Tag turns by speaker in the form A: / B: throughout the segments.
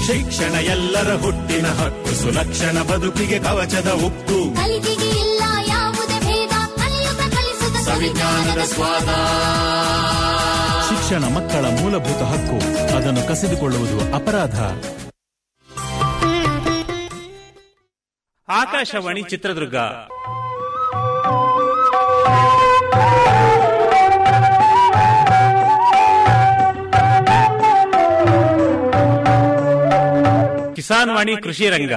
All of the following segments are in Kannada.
A: ಶಿಕ್ಷಣ ಎಲ್ಲರ ಹುಟ್ಟಿನ ಹಕ್ಕು ಸುಲಕ್ಷಣ ಬದುಕಿಗೆ ಕವಚದ ಉಕ್ಕು
B: ಕಲಿಕೆಗೆ ಇಲ್ಲ ಯಾವುದೇ ಭೇದ ಕಲಿಯುತ್ತ ಕಲಿಸುತ್ತ
A: ಸವಿಜ್ಞಾನದ ಸ್ವಾದ
C: ಶಿಕ್ಷಣ ಮಕ್ಕಳ ಮೂಲಭೂತ ಹಕ್ಕು ಅದನ್ನು ಕಸಿದುಕೊಳ್ಳುವುದು ಅಪರಾಧ
D: ಆಕಾಶವಾಣಿ ಚಿತ್ರದುರ್ಗ ಕಿಸಾನ್ ವಾಣಿ ಕೃಷಿ ರಂಗ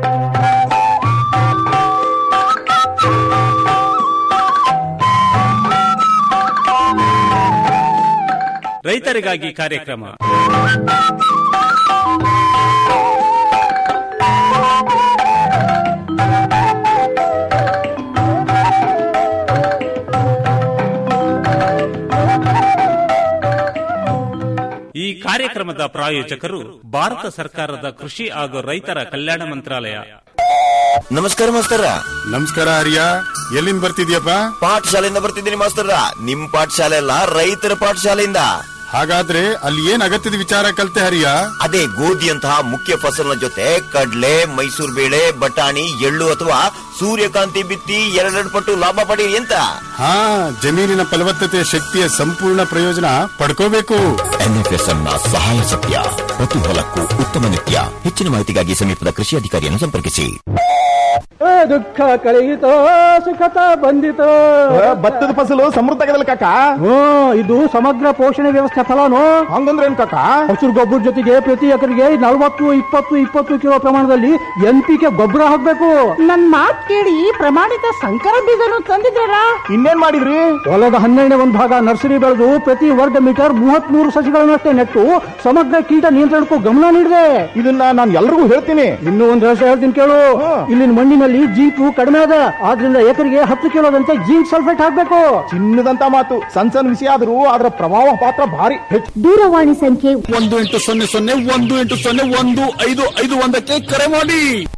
D: ರೈತರಿಗಾಗಿ ಕಾರ್ಯಕ್ರಮ ಈ ಕಾರ್ಯಕ್ರಮದ ಪ್ರಾಯೋಜಕರು ಭಾರತ ಸರ್ಕಾರದ ಕೃಷಿ ಹಾಗೂ ರೈತರ ಕಲ್ಯಾಣ ಮಂತ್ರಾಲಯ
E: ನಮಸ್ಕಾರ ಮಾಸ್ತರ
F: ನಮಸ್ಕಾರ ಹರಿಯ ಎಲ್ಲಿಂದ ಬರ್ತಿದ್ಯಪ್ಪ
E: ಪಾಠಶಾಲೆಯಿಂದ ಬರ್ತಿದ್ದೀನಿ ಮಾಸ್ತರ ನಿಮ್ ಪಾಠಶಾಲೆ ಅಲ್ಲ ರೈತರ ಪಾಠಶಾಲೆಯಿಂದ
F: ಹಾಗಾದ್ರೆ ಅಲ್ಲಿ ಏನ್ ಅಗತ್ಯದ ವಿಚಾರ ಕಲ್ತೆ ಹರಿಯ
E: ಅದೇ ಗೋಧಿಯಂತಹ ಮುಖ್ಯ ಫಸಲಿನ ಜೊತೆ ಕಡ್ಲೆ ಮೈಸೂರು ಬೇಳೆ ಬಟಾಣಿ ಎಳ್ಳು ಅಥವಾ ಸೂರ್ಯಕಾಂತಿ ಬಿತ್ತಿ ಎರಡೆರಡು ಪಟ್ಟು ಲಾಭ ಪಡೆಯಿರಿ ಅಂತ
F: ಹಾ ಜಮೀನಿನ ಫಲವತ್ತತೆಯ ಶಕ್ತಿಯ ಸಂಪೂರ್ಣ ಪ್ರಯೋಜನ ಪಡ್ಕೋಬೇಕು
E: ಎನ್ಎಫ್ಎಸ್ಎಂ ನ ಸಹಾಯ ಸತ್ಯ ಪ್ರತಿ ಹೊಲಕ್ಕೂ ಉತ್ತಮ ನಿತ್ಯ ಹೆಚ್ಚಿನ ಮಾಹಿತಿಗಾಗಿ ಸಮೀಪದ ಕೃಷಿ ಅಧಿಕಾರಿಯನ್ನು ಸಂಪರ್ಕಿಸಿ
G: ದುಃಖ ಕಳೆಯಿತೋ ಸುಖತ ಬಂದಿತೋ
H: ಭತ್ತದ ಫಸಲು ಸಮೃದ್ಧ ಆಗದಲ್ಲ ಕಾಕ
G: ಹ್ಮ್ ಇದು ಸಮಗ್ರ ಪೋಷಣೆ ವ್ಯವಸ್ಥೆ ಫಲನು
H: ಹಂಗಂದ್ರೆ ಏನ್ ಕಾಕ
G: ಹಸಿರು ಗೊಬ್ಬರ ಜೊತೆಗೆ ಪ್ರತಿ ಎಕರೆಗೆ ನಲವತ್ತು ಇಪ್ಪತ್ತು ಇಪ್ಪತ್ತು ಕಿಲೋ ಪ್ರಮಾಣದಲ್ಲಿ ಎನ್ ಪಿ ಕೆ ಗೊಬ್ಬರ ಹಾಕ್ಬೇಕು
I: ನನ್ ಮಾತ್ ಕೇಳಿ ಪ್ರಮಾಣಿತ ಸಂಕರ ಬೀಜನು ತಂದಿದ್ದೀರಾ
H: ಇನ್ನೇನ್ ಮಾಡಿದ್ರಿ
G: ಹೊಲದ ಹನ್ನೆರಡನೇ ಒಂದು ಭಾಗ ನರ್ಸರಿ ಬೆಳೆದು ಪ್ರತಿ ವರ್ಗ ಮೀಟರ್ ಮೂವತ್ತ್ ಮೂರು ಸಸಿಗಳನ್ನಷ್ಟೇ ನೆಟ್ಟು ಸಮಗ್ರ ಕೀಟ ನಿಯಂತ್ರಣಕ್ಕೂ ಗಮನ ನೀಡಿದೆ
H: ಇದನ್ನ ನಾನು ಎಲ್ರಿಗೂ ಹೇಳ್ತೀನಿ
G: ಇನ್ನೂ ಒಂದು ರಹಸ್ಯ ಹೇಳ್ತೀನಿ ಕೇಳು ಇಲ್ಲಿನ ಮಣ್ಣಿನಲ್ಲಿ ಜೀಪು ಕಡಿಮೆ ಅದ ಆದ್ರಿಂದ ಎಕರೆಗೆ ಹತ್ತು ಕಿಲೋದಂತೆ ಜಿಂಕ್ ಸಲ್ಫೇಟ್ ಹಾಕ್ಬೇಕು
H: ಚಿನ್ನದಂತ ಮಾತು ಸಣ್ಣ ಸಣ್ಣ ವಿಷಯ ಆದ್ರೂ ಅದರ ಪ್ರಭಾವ ಪಾತ್ರ ಭಾರಿ ಹೆಚ್ಚು
I: ದೂರವಾಣಿ ಸಂಖ್ಯೆ
C: ಒಂದು ಎಂಟು ಸೊನ್ನೆ ಸೊನ್ನೆ ಒಂದು ಎಂಟು ಸೊನ್ನೆ ಒಂದು ಐದು ಐದು ಒಂದಕ್ಕೆ ಕರೆ ಮಾಡಿ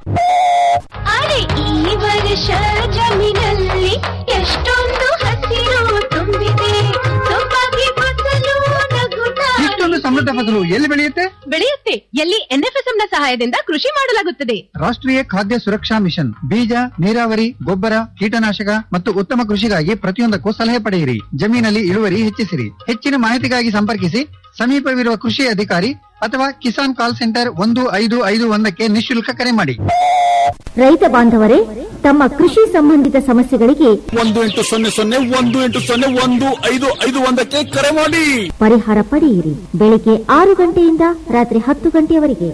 B: ಅರೆ ಈ ವರ್ಷ ಜಮೀನಲ್ಲಿ ಎಷ್ಟೊಂದು ಹಸಿರು ತುಂಬಿದೆ ಸೊಬಗೆ ಫಸಲು ನಗುತ್ತಾ
J: ಇಷ್ಟೊಂದು ಸಮೃದ್ಧ ಫಸಲು ಎಲ್ಲಿ ಬೆಳೆಯುತ್ತೆ
I: ಬೆಳೆಯುತ್ತೆ ಎಲ್ಲಿ ಎನ್ಎಫ್ಎಸ್ಎಂ ನ ಸಹಾಯದಿಂದ ಕೃಷಿ ಮಾಡಲಾಗುತ್ತದೆ
J: ರಾಷ್ಟ್ರೀಯ ಖಾದ್ಯ ಸುರಕ್ಷಾ ಮಿಷನ್ ಬೀಜ ನೀರಾವರಿ ಗೊಬ್ಬರ ಕೀಟನಾಶಕ ಮತ್ತು ಉತ್ತಮ ಕೃಷಿಗಾಗಿ ಪ್ರತಿಯೊಂದಕ್ಕೂ ಸಲಹೆ ಪಡೆಯಿರಿ ಜಮೀನಲ್ಲಿ ಇಳುವರಿ ಹೆಚ್ಚಿಸಿರಿ ಹೆಚ್ಚಿನ ಮಾಹಿತಿಗಾಗಿ ಸಂಪರ್ಕಿಸಿ ಸಮೀಪವಿರುವ ಕೃಷಿ ಅಧಿಕಾರಿ ಅಥವಾ ಕಿಸಾನ್ ಕಾಲ್ ಸೆಂಟರ್ ಒಂದು ಐದು ಐದು ಒಂದಕ್ಕೆ ನಿಶುಲ್ಕ ಕರೆ ಮಾಡಿ
I: ರೈತ ಬಾಂಧವರೇ ತಮ್ಮ ಕೃಷಿ ಸಂಬಂಧಿತ ಸಮಸ್ಯೆಗಳಿಗೆ
C: ಒಂದು ಎಂಟು ಸೊನ್ನೆ ಸೊನ್ನೆ ಒಂದು ಎಂಟು ಸೊನ್ನೆ ಒಂದು ಐದು ಐದು ಒಂದಕ್ಕೆ ಕರೆ ಮಾಡಿ
I: ಪರಿಹಾರ ಪಡೆಯಿರಿ ಬೆಳಿಗ್ಗೆ ಆರು ಗಂಟೆಯಿಂದ ರಾತ್ರಿ ಹತ್ತು ಗಂಟೆಯವರೆಗೆ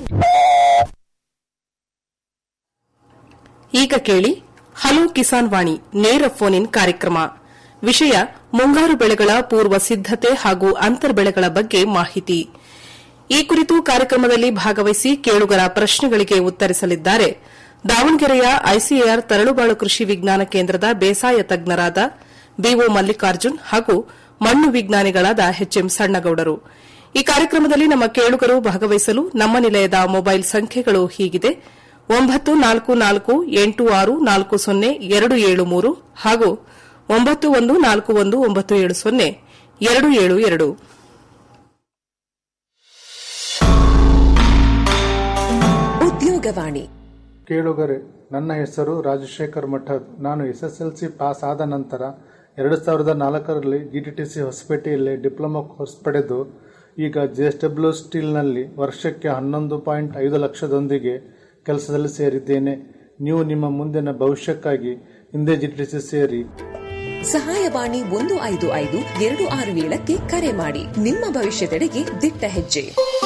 K: ಈಗ ಕೇಳಿ ಹಲೋ ಕಿಸಾನ್ ವಾಣಿ ನೇರ ಫೋನ್ ಇನ್ ಕಾರ್ಯಕ್ರಮ ವಿಷಯ ಮುಂಗಾರು ಬೆಳೆಗಳ ಪೂರ್ವ ಸಿದ್ದತೆ ಹಾಗೂ ಅಂತರ್ ಬೆಳೆಗಳ ಬಗ್ಗೆ ಮಾಹಿತಿ ಈ ಕುರಿತು ಕಾರ್ಯಕ್ರಮದಲ್ಲಿ ಭಾಗವಹಿಸಿ ಕೇಳುಗರ ಪ್ರಶ್ನೆಗಳಿಗೆ ಉತ್ತರಿಸಲಿದ್ದಾರೆ ದಾವಣಗೆರೆಯ ಐಸಿಎಆರ್ ತರಳುಬಾಳು ಕೃಷಿ ವಿಜ್ಞಾನ ಕೇಂದ್ರದ ಬೇಸಾಯ ತಜ್ಞರಾದ ಬಿಒ ಮಲ್ಲಿಕಾರ್ಜುನ್ ಹಾಗೂ ಮಣ್ಣು ವಿಜ್ಞಾನಿಗಳಾದ ಎಚ್ಎಂ ಸಣ್ಣಗೌಡರು ಈ ಕಾರ್ಯಕ್ರಮದಲ್ಲಿ ನಮ್ಮ ಕೇಳುಗರು ಭಾಗವಹಿಸಲು ನಮ್ಮ ನಿಲಯದ ಮೊಬೈಲ್ ಸಂಖ್ಯೆಗಳು ಹೀಗಿದೆ ಒಂಬತ್ತು ನಾಲ್ಕು ನಾಲ್ಕು ಎಂಟು ಆರು ನಾಲ್ಕು ಸೊನ್ನೆ ಎರಡು ಏಳು ಮೂರು ಹಾಗೂ ಒಂಬತ್ತು ಒಂದು ನಾಲ್ಕು ಒಂದು ಒಂಬತ್ತು ಏಳು ಸೊನ್ನೆ ಎರಡು ಏಳು ಎರಡು
L: ಉದ್ಯೋಗವಾಣಿ
M: ಕೇಳುಗರೆ ನನ್ನ ಹೆಸರು ರಾಜಶೇಖರ್ ಮಠದ್ ನಾನು S S L C pass ಆದ ನಂತರ ಎರಡು ಸಾವಿರದ ನಾಲ್ಕರಲ್ಲಿ ಜಿಟಿಟಿಸಿ ಹೊಸಪೇಟೆಯಲ್ಲಿ ಡಿಪ್ಲೊಮಾ ಕೋರ್ಸ್ ಪಡೆದು ಈಗ ಜೆಎಸ್ಡಬ್ಲ್ಯೂ ಸ್ಟೀಲ್ನಲ್ಲಿ ವರ್ಷಕ್ಕೆ ಹನ್ನೊಂದು ಪಾಯಿಂಟ್ ಐದು ಲಕ್ಷದೊಂದಿಗೆ ಕೆಲಸದಲ್ಲಿ ಸೇರಿದ್ದೇನೆ ನೀವು ನಿಮ್ಮ ಮುಂದಿನ ಭವಿಷ್ಯಕ್ಕಾಗಿ ಹಿಂದೆ ಜಿಟಿಟಿಸಿ ಸೇರಿ
L: ಸಹಾಯವಾಣಿ ಒಂದು ಐದು ಐದು ಎರಡು ಆರು ಏಳಕ್ಕೆ ಕರೆ ಮಾಡಿ ನಿಮ್ಮ ಭವಿಷ್ಯದೆಡೆಗೆ ದಿಟ್ಟ ಹೆಜ್ಜೆ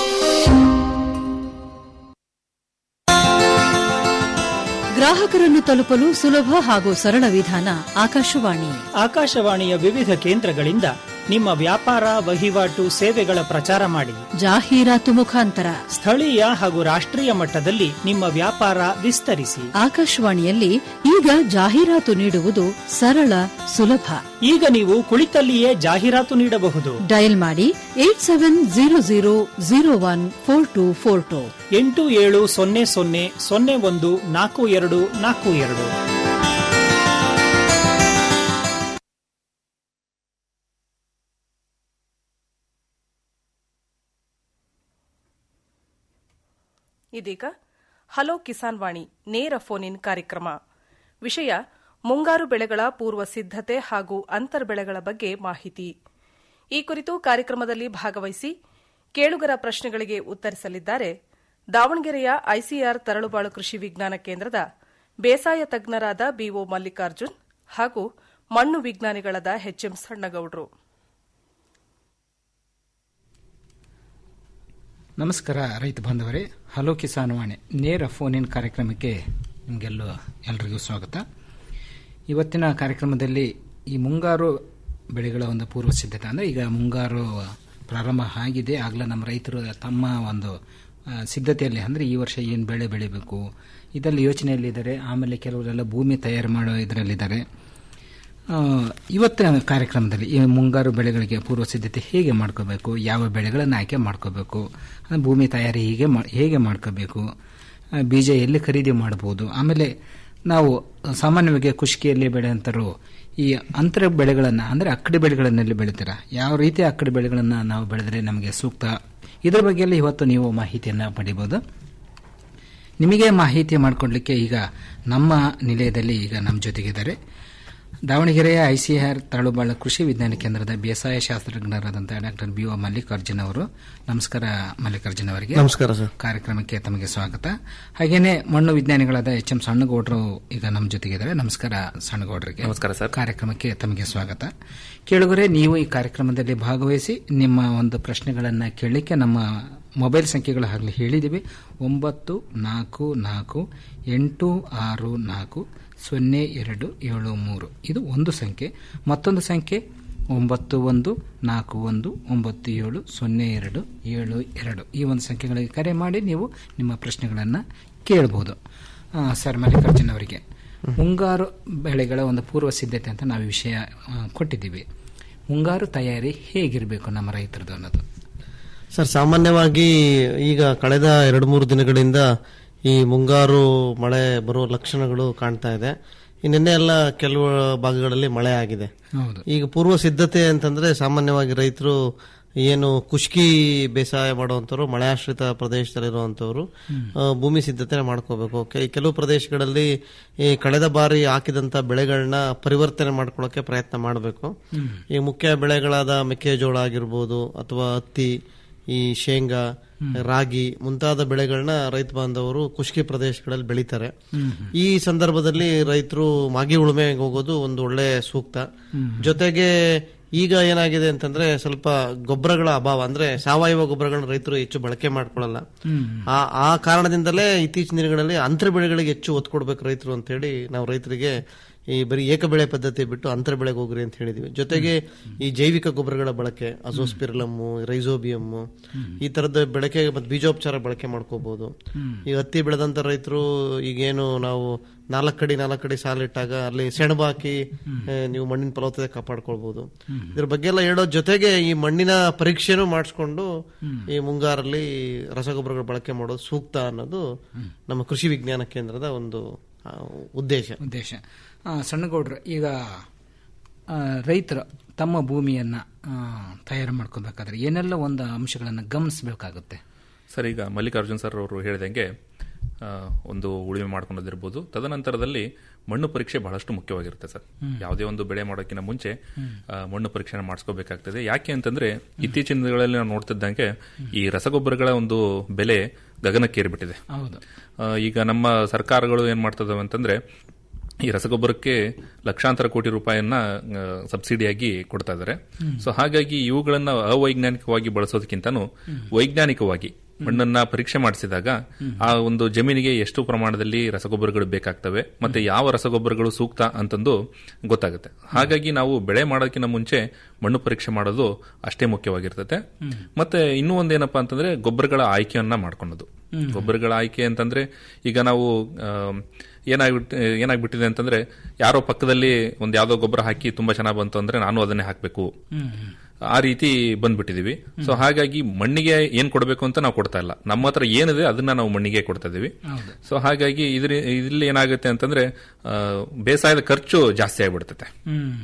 N: ಗ್ರಾಹಕರನ್ನು ತಲುಪಲು ಸುಲಭ ಹಾಗೂ ಸರಳ ವಿಧಾನ ಆಕಾಶವಾಣಿ
O: ಆಕಾಶವಾಣಿಯ ವಿವಿಧ ಕೇಂದ್ರಗಳಿಂದ ನಿಮ್ಮ ವ್ಯಾಪಾರ ವಹಿವಾಟು ಸೇವೆಗಳ ಪ್ರಚಾರ ಮಾಡಿ
N: ಜಾಹೀರಾತು ಮುಖಾಂತರ
O: ಸ್ಥಳೀಯ ಹಾಗೂ ರಾಷ್ಟ್ರೀಯ ಮಟ್ಟದಲ್ಲಿ ನಿಮ್ಮ ವ್ಯಾಪಾರ ವಿಸ್ತರಿಸಿ
N: ಆಕಾಶವಾಣಿಯಲ್ಲಿ ಈಗ ಜಾಹೀರಾತು ನೀಡುವುದು ಸರಳ ಸುಲಭ
O: ಈಗ ನೀವು ಕುಳಿತಲ್ಲಿಯೇ ಜಾಹೀರಾತು ನೀಡಬಹುದು
N: ಡಯಲ್ ಮಾಡಿ eight seven zero zero zero one four two four two
O: ಎಂಟು ಏಳು ಸೊನ್ನೆ ಸೊನ್ನೆ ಸೊನ್ನೆ ಒಂದು ನಾಲ್ಕು ಎರಡು ನಾಲ್ಕು ಎರಡು
K: ಇದೀಗ ಹಲೋ ಕಿಸಾನ್ ವಾಣಿ ನೇರ ಫೋನ್ ಇನ್ ಕಾರ್ಯಕ್ರಮ ವಿಷಯ ಮುಂಗಾರು ಬೆಳೆಗಳ ಪೂರ್ವ ಸಿದ್ದತೆ ಹಾಗೂ ಅಂತರ್ ಬೆಳೆಗಳ ಬಗ್ಗೆ ಮಾಹಿತಿ ಈ ಕುರಿತು ಕಾರ್ಯಕ್ರಮದಲ್ಲಿ ಭಾಗವಹಿಸಿ ಕೇಳುಗರ ಪ್ರಶ್ನೆಗಳಿಗೆ ಉತ್ತರಿಸಲಿದ್ದಾರೆ ದಾವಣಗೆರೆಯ ಐಸಿಆರ್ ತರಳುಬಾಳು ಕೃಷಿ ವಿಜ್ಞಾನ ಕೇಂದ್ರದ ಬೇಸಾಯ ತಜ್ಞರಾದ ಬಿಒ ಮಲ್ಲಿಕಾರ್ಜುನ್ ಹಾಗೂ ಮಣ್ಣು ವಿಜ್ಞಾನಿಗಳಾದ ಎಚ್ಎಂ ಸಣ್ಣಗೌಡ್ರು
P: ನಮಸ್ಕಾರ ರೈತ ಬಾಂಧವರೇ ಹಲೋ ಕಿಸಾನ್ ವಾಣಿ ನೇರ ಫೋನ್ ಇನ್ ಕಾರ್ಯಕ್ರಮಕ್ಕೆ ನಿಮಗೆಲ್ಲ ಎಲ್ರಿಗೂ ಸ್ವಾಗತ ಇವತ್ತಿನ ಕಾರ್ಯಕ್ರಮದಲ್ಲಿ ಈ ಮುಂಗಾರು ಬೆಳೆಗಳ ಒಂದು ಪೂರ್ವ ಸಿದ್ಧತೆ ಅಂದರೆ ಈಗ ಮುಂಗಾರು ಪ್ರಾರಂಭ ಆಗಿದೆ ಆಗಲೇ ನಮ್ಮ ರೈತರು ತಮ್ಮ ಒಂದು ಆ, ಸಿದ್ಧತೆಯಲ್ಲಿ ಅಂದರೆ ಈ ವರ್ಷ ಏನು ಬೆಳೆ ಬೆಳಿಬೇಕು ಇದರಲ್ಲಿ ಯೋಚನೆಯಲ್ಲಿದ್ದಾರೆ ಆಮೇಲೆ ಕೆಲವರೆಲ್ಲ ಭೂಮಿ ತಯಾರು ಮಾಡೋ ಇದರಲ್ಲಿದ್ದಾರೆ ಆ, ಇವತ್ತಿನ ಕಾರ್ಯಕ್ರಮದಲ್ಲಿ ಈ ಮುಂಗಾರು ಬೆಳೆಗಳಿಗೆ ಪೂರ್ವ ಸಿದ್ಧತೆ ಹೇಗೆ ಮಾಡ್ಕೋಬೇಕು ಯಾವ ಬೆಳೆಗಳನ್ನು ಆಯ್ಕೆ ಮಾಡ್ಕೋಬೇಕು ಆ, ಭೂಮಿ ತಯಾರಿ ಹೀಗೆ ಮಾ- ಹೇಗೆ ಮಾಡ್ಕೋಬೇಕು ಆ, ಬೀಜ ಎಲ್ಲಿ ಖರೀದಿ ಮಾಡಬಹುದು ಆಮೇಲೆ ನಾವು ಸಾಮಾನ್ಯವಾಗಿ ಕುಷ್ಕಿಯಲ್ಲಿ ಬೆಳೆಯಂತರು ಈ ಅಂತರ ಬೆಳೆಗಳನ್ನು ಅಂದರೆ ಅಕ್ಕಡಿ ಬೆಳೆಗಳನ್ನೆಲ್ಲಿ ಬೆಳಿತೀರಾ ಯಾವ ರೀತಿ ಅಕ್ಕಡಿ ಬೆಳೆಗಳನ್ನು ನಾವು ಬೆಳೆದರೆ ನಮಗೆ ಸೂಕ್ತ ಇದರ ಬಗ್ಗೆ ಎಲ್ಲ ಇವತ್ತು ನೀವು ಮಾಹಿತಿಯನ್ನು ಪಡಿಬೋದು ನಿಮಗೆ ಮಾಹಿತಿ ಮಾಡಿಕೊಡ್ಲಿಕ್ಕೆ ಈಗ ನಮ್ಮ ನಿಲಯದಲ್ಲಿ ಈಗ ನಮ್ಮ ಜೊತೆಗಿದ್ದಾರೆ ದಾವಣಗೆರೆಯ ಐಸಿಆರ್ ತರಳುಬಾಳ ಕೃಷಿ ವಿಜ್ಞಾನ ಕೇಂದ್ರದ ಬೇಸಾಯ ಶಾಸ್ತ್ರಜ್ಞರಾದಂತಹ ಡಾಕ್ಟರ್ ಬಿ ಒ ಮಲ್ಲಿಕಾರ್ಜುನ್ ಅವರು ನಮಸ್ಕಾರ ಮಲ್ಲಿಕಾರ್ಜುನ್ ಅವರಿಗೆ
Q: ನಮಸ್ಕಾರ ಸರ್.
P: ಕಾರ್ಯಕ್ರಮಕ್ಕೆ ತಮಗೆ ಸ್ವಾಗತ ಹಾಗೇನೆ ಮಣ್ಣು ವಿಜ್ಞಾನಿಗಳಾದ ಎಚ್ ಎಂ ಸಣ್ಣಗೌಡರು ಈಗ ನಮ್ಮ ಜೊತೆಗಿದ್ದಾರೆ ನಮಸ್ಕಾರ ಸಣ್ಣಗೌಡರಿಗೆ
Q: ನಮಸ್ಕಾರ
P: ಸರ್ ಕಾರ್ಯಕ್ರಮಕ್ಕೆ ತಮಗೆ ಸ್ವಾಗತ ಕೇಳುಗರೆ ನೀವು ಈ ಕಾರ್ಯಕ್ರಮದಲ್ಲಿ ಭಾಗವಹಿಸಿ ನಿಮ್ಮ ಒಂದು ಪ್ರಶ್ನೆಗಳನ್ನು ಕೇಳಲಿಕ್ಕೆ ನಮ್ಮ ಮೊಬೈಲ್ ಸಂಖ್ಯೆಗಳು ಆಗಲಿ ಹೇಳಿದ್ದೀವಿ ಒಂಬತ್ತು ನಾಲ್ಕು ನಾಲ್ಕು ಎಂಟು ಆರು ನಾಲ್ಕು ಸೊನ್ನೆ ಎರಡು ಏಳು ಮೂರು ಇದು ಒಂದು ಸಂಖ್ಯೆ ಮತ್ತೊಂದು ಸಂಖ್ಯೆ ಒಂಬತ್ತು ಒಂದು ನಾಲ್ಕು ಒಂದು ಒಂಬತ್ತು ಏಳು ಸೊನ್ನೆ ಎರಡು ಏಳು ಎರಡು ಈ ಒಂದು ಸಂಖ್ಯೆಗಳಿಗೆ ಕರೆ ಮಾಡಿ ನೀವು ನಿಮ್ಮ ಪ್ರಶ್ನೆಗಳನ್ನು ಕೇಳಬಹುದು ಆ, ಸರ್ ಮಲ್ಲಿಕಾರ್ಜುನ್ ಅವರಿಗೆ ಮುಂಗಾರು ಬೆಳೆಗಳ ಒಂದು ಪೂರ್ವ ಸಿದ್ಧತೆ ಅಂತ ನಾವು ವಿಷಯ ಆ, ಕೊಟ್ಟಿದ್ದೀವಿ ಮುಂಗಾರು ತಯಾರಿ ಹೇಗಿರಬೇಕು ನಮ್ಮ ರೈತರದು ಅನ್ನೋದು
Q: ಸರ್ ಸಾಮಾನ್ಯವಾಗಿ ಈಗ ಕಳೆದ ಎರಡು ಮೂರು ದಿನಗಳಿಂದ ಈ ಮುಂಗಾರು ಮಳೆ ಬರುವ ಲಕ್ಷಣಗಳು ಕಾಣ್ತಾ ಇದೆ ಈ ನಿನ್ನೆ ಎಲ್ಲ ಕೆಲವು ಭಾಗಗಳಲ್ಲಿ ಮಳೆ ಆಗಿದೆ
P: ಹೌದು
Q: ಈಗ ಪೂರ್ವ ಸಿದ್ಧತೆ ಅಂತಂದ್ರೆ ಸಾಮಾನ್ಯವಾಗಿ ರೈತರು ಏನು ಕುಷ್ಕಿ ಬೇಸಾಯ ಮಾಡುವಂತವ್ರು ಮಳೆ ಆಶ್ರಿತ ಪ್ರದೇಶದಲ್ಲಿರುವಂತವ್ರು ಆ, ಭೂಮಿ ಸಿದ್ಧತೆ ಮಾಡ್ಕೋಬೇಕು ಕೆ- ಕೆಲವು ಪ್ರದೇಶಗಳಲ್ಲಿ ಈ ಕಳೆದ ಬಾರಿ ಹಾಕಿದಂತ ಬೆಳೆಗಳನ್ನ ಪರಿವರ್ತನೆ ಮಾಡ್ಕೊಳ್ಳೋಕೆ ಪ್ರಯತ್ನ ಮಾಡಬೇಕು ಈ ಮುಖ್ಯ ಬೆಳೆಗಳಾದ ಮೆಕ್ಕೆಜೋಳ ಆಗಿರ್ಬೋದು ಅಥವಾ ಹತ್ತಿ ಈ ಶೇಂಗಾ ರಾಗಿ ಮುಂತಾದ ಬೆಳೆಗಳನ್ನ ರೈತ ಬಾಂಧವರು ಕುಷ್ಕಿ ಪ್ರದೇಶಗಳಲ್ಲಿ ಬೆಳೀತಾರೆ ಈ ಸಂದರ್ಭದಲ್ಲಿ ರೈತರು ಮಾಗಿ ಉಳುಮೆಗೆ ಹೋಗೋದು ಒಂದು ಒಳ್ಳೆ ಸೂಕ್ತ ಜೊತೆಗೆ ಈಗ ಏನಾಗಿದೆ ಅಂತಂದ್ರೆ ಸ್ವಲ್ಪ ಗೊಬ್ಬರಗಳ ಅಭಾವ ಅಂದ್ರೆ ಸಾವಯವ ಗೊಬ್ಬರಗಳನ್ನ ರೈತರು ಹೆಚ್ಚು ಬಳಕೆ ಮಾಡ್ಕೊಳ್ಳಲ್ಲ ಆ ಆ ಕಾರಣದಿಂದಲೇ ಇತ್ತೀಚಿನ ದಿನಗಳಲ್ಲಿ ಅಂತರ ಬೆಳೆಗಳಿಗೆ ಹೆಚ್ಚು ಒತ್ತು ಕೊಡ್ಬೇಕು ರೈತರು ಅಂತ ಹೇಳಿ ನಾವು ರೈತರಿಗೆ ಈ ಬರೀ ಏಕ ಬೆಳೆ ಪದ್ಧತಿ ಬಿಟ್ಟು ಅಂತರ ಬೆಳೆಗೆ ಹೋಗ್ರಿ ಅಂತ ಹೇಳಿದೀವಿ ಜೊತೆಗೆ ಈ ಜೈವಿಕ ಗೊಬ್ಬರಗಳ ಬಳಕೆ ಅಜೋಸ್ಪಿರಲಮ್ಮು ರೈಸೋಬಿಯಮ್ಮು ಈ ತರದ ಬಳಕೆ ಮತ್ತು ಬೀಜೋಪಚಾರ ಬಳಕೆ ಮಾಡ್ಕೋಬಹುದು ಈ ಹತ್ತಿ ಬೆಳೆದಂತ ರೈತರು ಈಗೇನು ನಾವು ನಾಲ್ಕಡಿ ನಾಲ್ಕಡಿ ಸಾಲಿಟ್ಟಾಗ ಅಲ್ಲಿ ಸೆಣಬು ಹಾಕಿ ಆ, ನೀವು ಮಣ್ಣಿನ ಫಲವತ್ತತೆ ಕಾಪಾಡ್ಕೊಳ್ಬಹುದು ಇದ್ರ ಬಗ್ಗೆ ಎಲ್ಲ ಹೇಳೋ ಜೊತೆಗೆ ಈ ಮಣ್ಣಿನ ಪರೀಕ್ಷೆನೂ ಮಾಡಿಸ್ಕೊಂಡು ಈ ಮುಂಗಾರಲ್ಲಿ ರಸಗೊಬ್ಬರಗಳ ಬಳಕೆ ಮಾಡೋದು ಸೂಕ್ತ ಅನ್ನೋದು ನಮ್ಮ ಕೃಷಿ ವಿಜ್ಞಾನ ಕೇಂದ್ರದ ಒಂದು ಆ, ಉದ್ದೇಶ
P: ಉದ್ದೇಶ ಆ, ಸಣ್ಣಗೌಡ್ರು ಈಗ ಆ, ರೈತರು ತಮ್ಮ ಭೂಮಿಯನ್ನ ಆ, ತಯಾರು ಮಾಡ್ಕೋಬೇಕಾದ್ರೆ ಏನೆಲ್ಲ ಒಂದು ಅಂಶಗಳನ್ನು ಗಮನಿಸಬೇಕಾಗುತ್ತೆ
R: ಸರ್ ಈಗ ಮಲ್ಲಿಕಾರ್ಜುನ್ ಸರ್ ಅವರು ಹೇಳಿದಂಗೆ ಆ, ಒಂದು ಉಳುಮೆ ಮಾಡ್ಕೊಂಡದಿರ್ಬೋದು ತದನಂತರದಲ್ಲಿ ಮಣ್ಣು ಪರೀಕ್ಷೆ ಬಹಳಷ್ಟು ಮುಖ್ಯವಾಗಿರುತ್ತೆ ಸರ್
P: ಹ್ಮ್.
R: ಯಾವುದೇ ಒಂದು ಬೆಳೆ ಮಾಡೋಕ್ಕಿಂತ ಮುಂಚೆ
P: ಹ್ಮ್.
R: ಆ, ಮಣ್ಣು ಪರೀಕ್ಷೆನ ಮಾಡಿಸ್ಕೋಬೇಕಾಗ್ತದೆ ಯಾಕೆ ಅಂತಂದ್ರೆ ಇತ್ತೀಚಿನ ದಿನಗಳಲ್ಲಿ ನಾವು ನೋಡ್ತಿದ್ದಂಗೆ ಈ ರಸಗೊಬ್ಬರಗಳ ಒಂದು ಬೆಲೆ ಗಗನಕ್ಕೇರಿಬಿಟ್ಟಿದೆ
P: ಹೌದು
R: ಆ, ಈಗ ನಮ್ಮ ಸರ್ಕಾರಗಳು ಏನ್ ಮಾಡ್ತದವೆ ಅಂತಂದ್ರೆ ಈ ರಸಗೊಬ್ಬರಕ್ಕೆ ಲಕ್ಷಾಂತರ ಕೋಟಿ ರೂಪಾಯಿಯನ್ನ ಆ, ಸಬ್ಸಿಡಿಯಾಗಿ ಕೊಡ್ತಾ ಇದ್ದಾರೆ
P: ಹ್ಮ್.
R: ಸೊ ಹಾಗಾಗಿ ಇವುಗಳನ್ನ ಅವೈಜ್ಞಾನಿಕವಾಗಿ ಬಳಸೋದಕ್ಕಿಂತನೂ ವೈಜ್ಞಾನಿಕವಾಗಿ ಮಣ್ಣನ್ನ ಪರೀಕ್ಷೆ ಮಾಡಿಸಿದಾಗ ಆ ಒಂದು ಜಮೀನಿಗೆ ಎಷ್ಟು ಪ್ರಮಾಣದಲ್ಲಿ ರಸಗೊಬ್ಬರಗಳು ಬೇಕಾಗ್ತವೆ ಮತ್ತೆ ಯಾವ ರಸಗೊಬ್ಬರಗಳು ಸೂಕ್ತ ಅಂತಂದು ಗೊತ್ತಾಗುತ್ತೆ ಹಾಗಾಗಿ ನಾವು ಬೆಳೆ ಮಾಡೋದಕ್ಕಿಂತ ಮುಂಚೆ ಮಣ್ಣು ಪರೀಕ್ಷೆ ಮಾಡೋದು ಅಷ್ಟೇ ಮುಖ್ಯವಾಗಿರ್ತದೆ ಮತ್ತೆ ಇನ್ನೂ ಒಂದೇನಪ್ಪಾ ಅಂತಂದ್ರೆ ಗೊಬ್ಬರಗಳ ಆಯ್ಕೆಯನ್ನ ಮಾಡ್ಕೊಳ್ಳೋದು
P: ಹ್ಮ್.
R: ಗೊಬ್ಬರಗಳ ಆಯ್ಕೆ ಅಂತಂದ್ರೆ ಈಗ ನಾವು ಆಮ್, ಏನಾಗ್ಬಿಟ್ಟು ಏನಾಗ್ಬಿಟ್ಟಿದೆ ಅಂತಂದ್ರೆ ಯಾರೋ ಪಕ್ಕದಲ್ಲಿ ಒಂದ್ ಯಾವ್ದೋ ಗೊಬ್ಬರ ಹಾಕಿ ತುಂಬಾ ಚೆನ್ನಾಗಿ ಬಂತು ಅಂದ್ರೆ ನಾನು ಅದನ್ನೇ ಹಾಕ್ಬೇಕು
P: ಹ್ಮ್, ಹ್ಮ್.
R: ಆ ರೀತಿ ಬಂದ್ಬಿಟ್ಟಿದೀವಿ ಸೊ ಹಾಗಾಗಿ ಮಣ್ಣಿಗೆ ಏನ್ ಕೊಡಬೇಕು ಅಂತ ನಾವು ಕೊಡ್ತಾ ಇಲ್ಲ ನಮ್ಮ ಹತ್ರ ಏನಿದೆ ಅದನ್ನ ನಾವು ಮಣ್ಣಿಗೆ ಕೊಡ್ತಾ ಇದೀವಿ
P: ಹೌದು
R: ಸೊ ಹಾಗಾಗಿ ಇದ್ರ ಇಲ್ಲಿ ಏನಾಗುತ್ತೆ ಅಂತಂದ್ರೆ ಆ, ಬೇಸಾಯದ ಖರ್ಚು ಜಾಸ್ತಿ ಆಗ್ಬಿಡ್ತೈತೆ
P: ಹ್ಮ್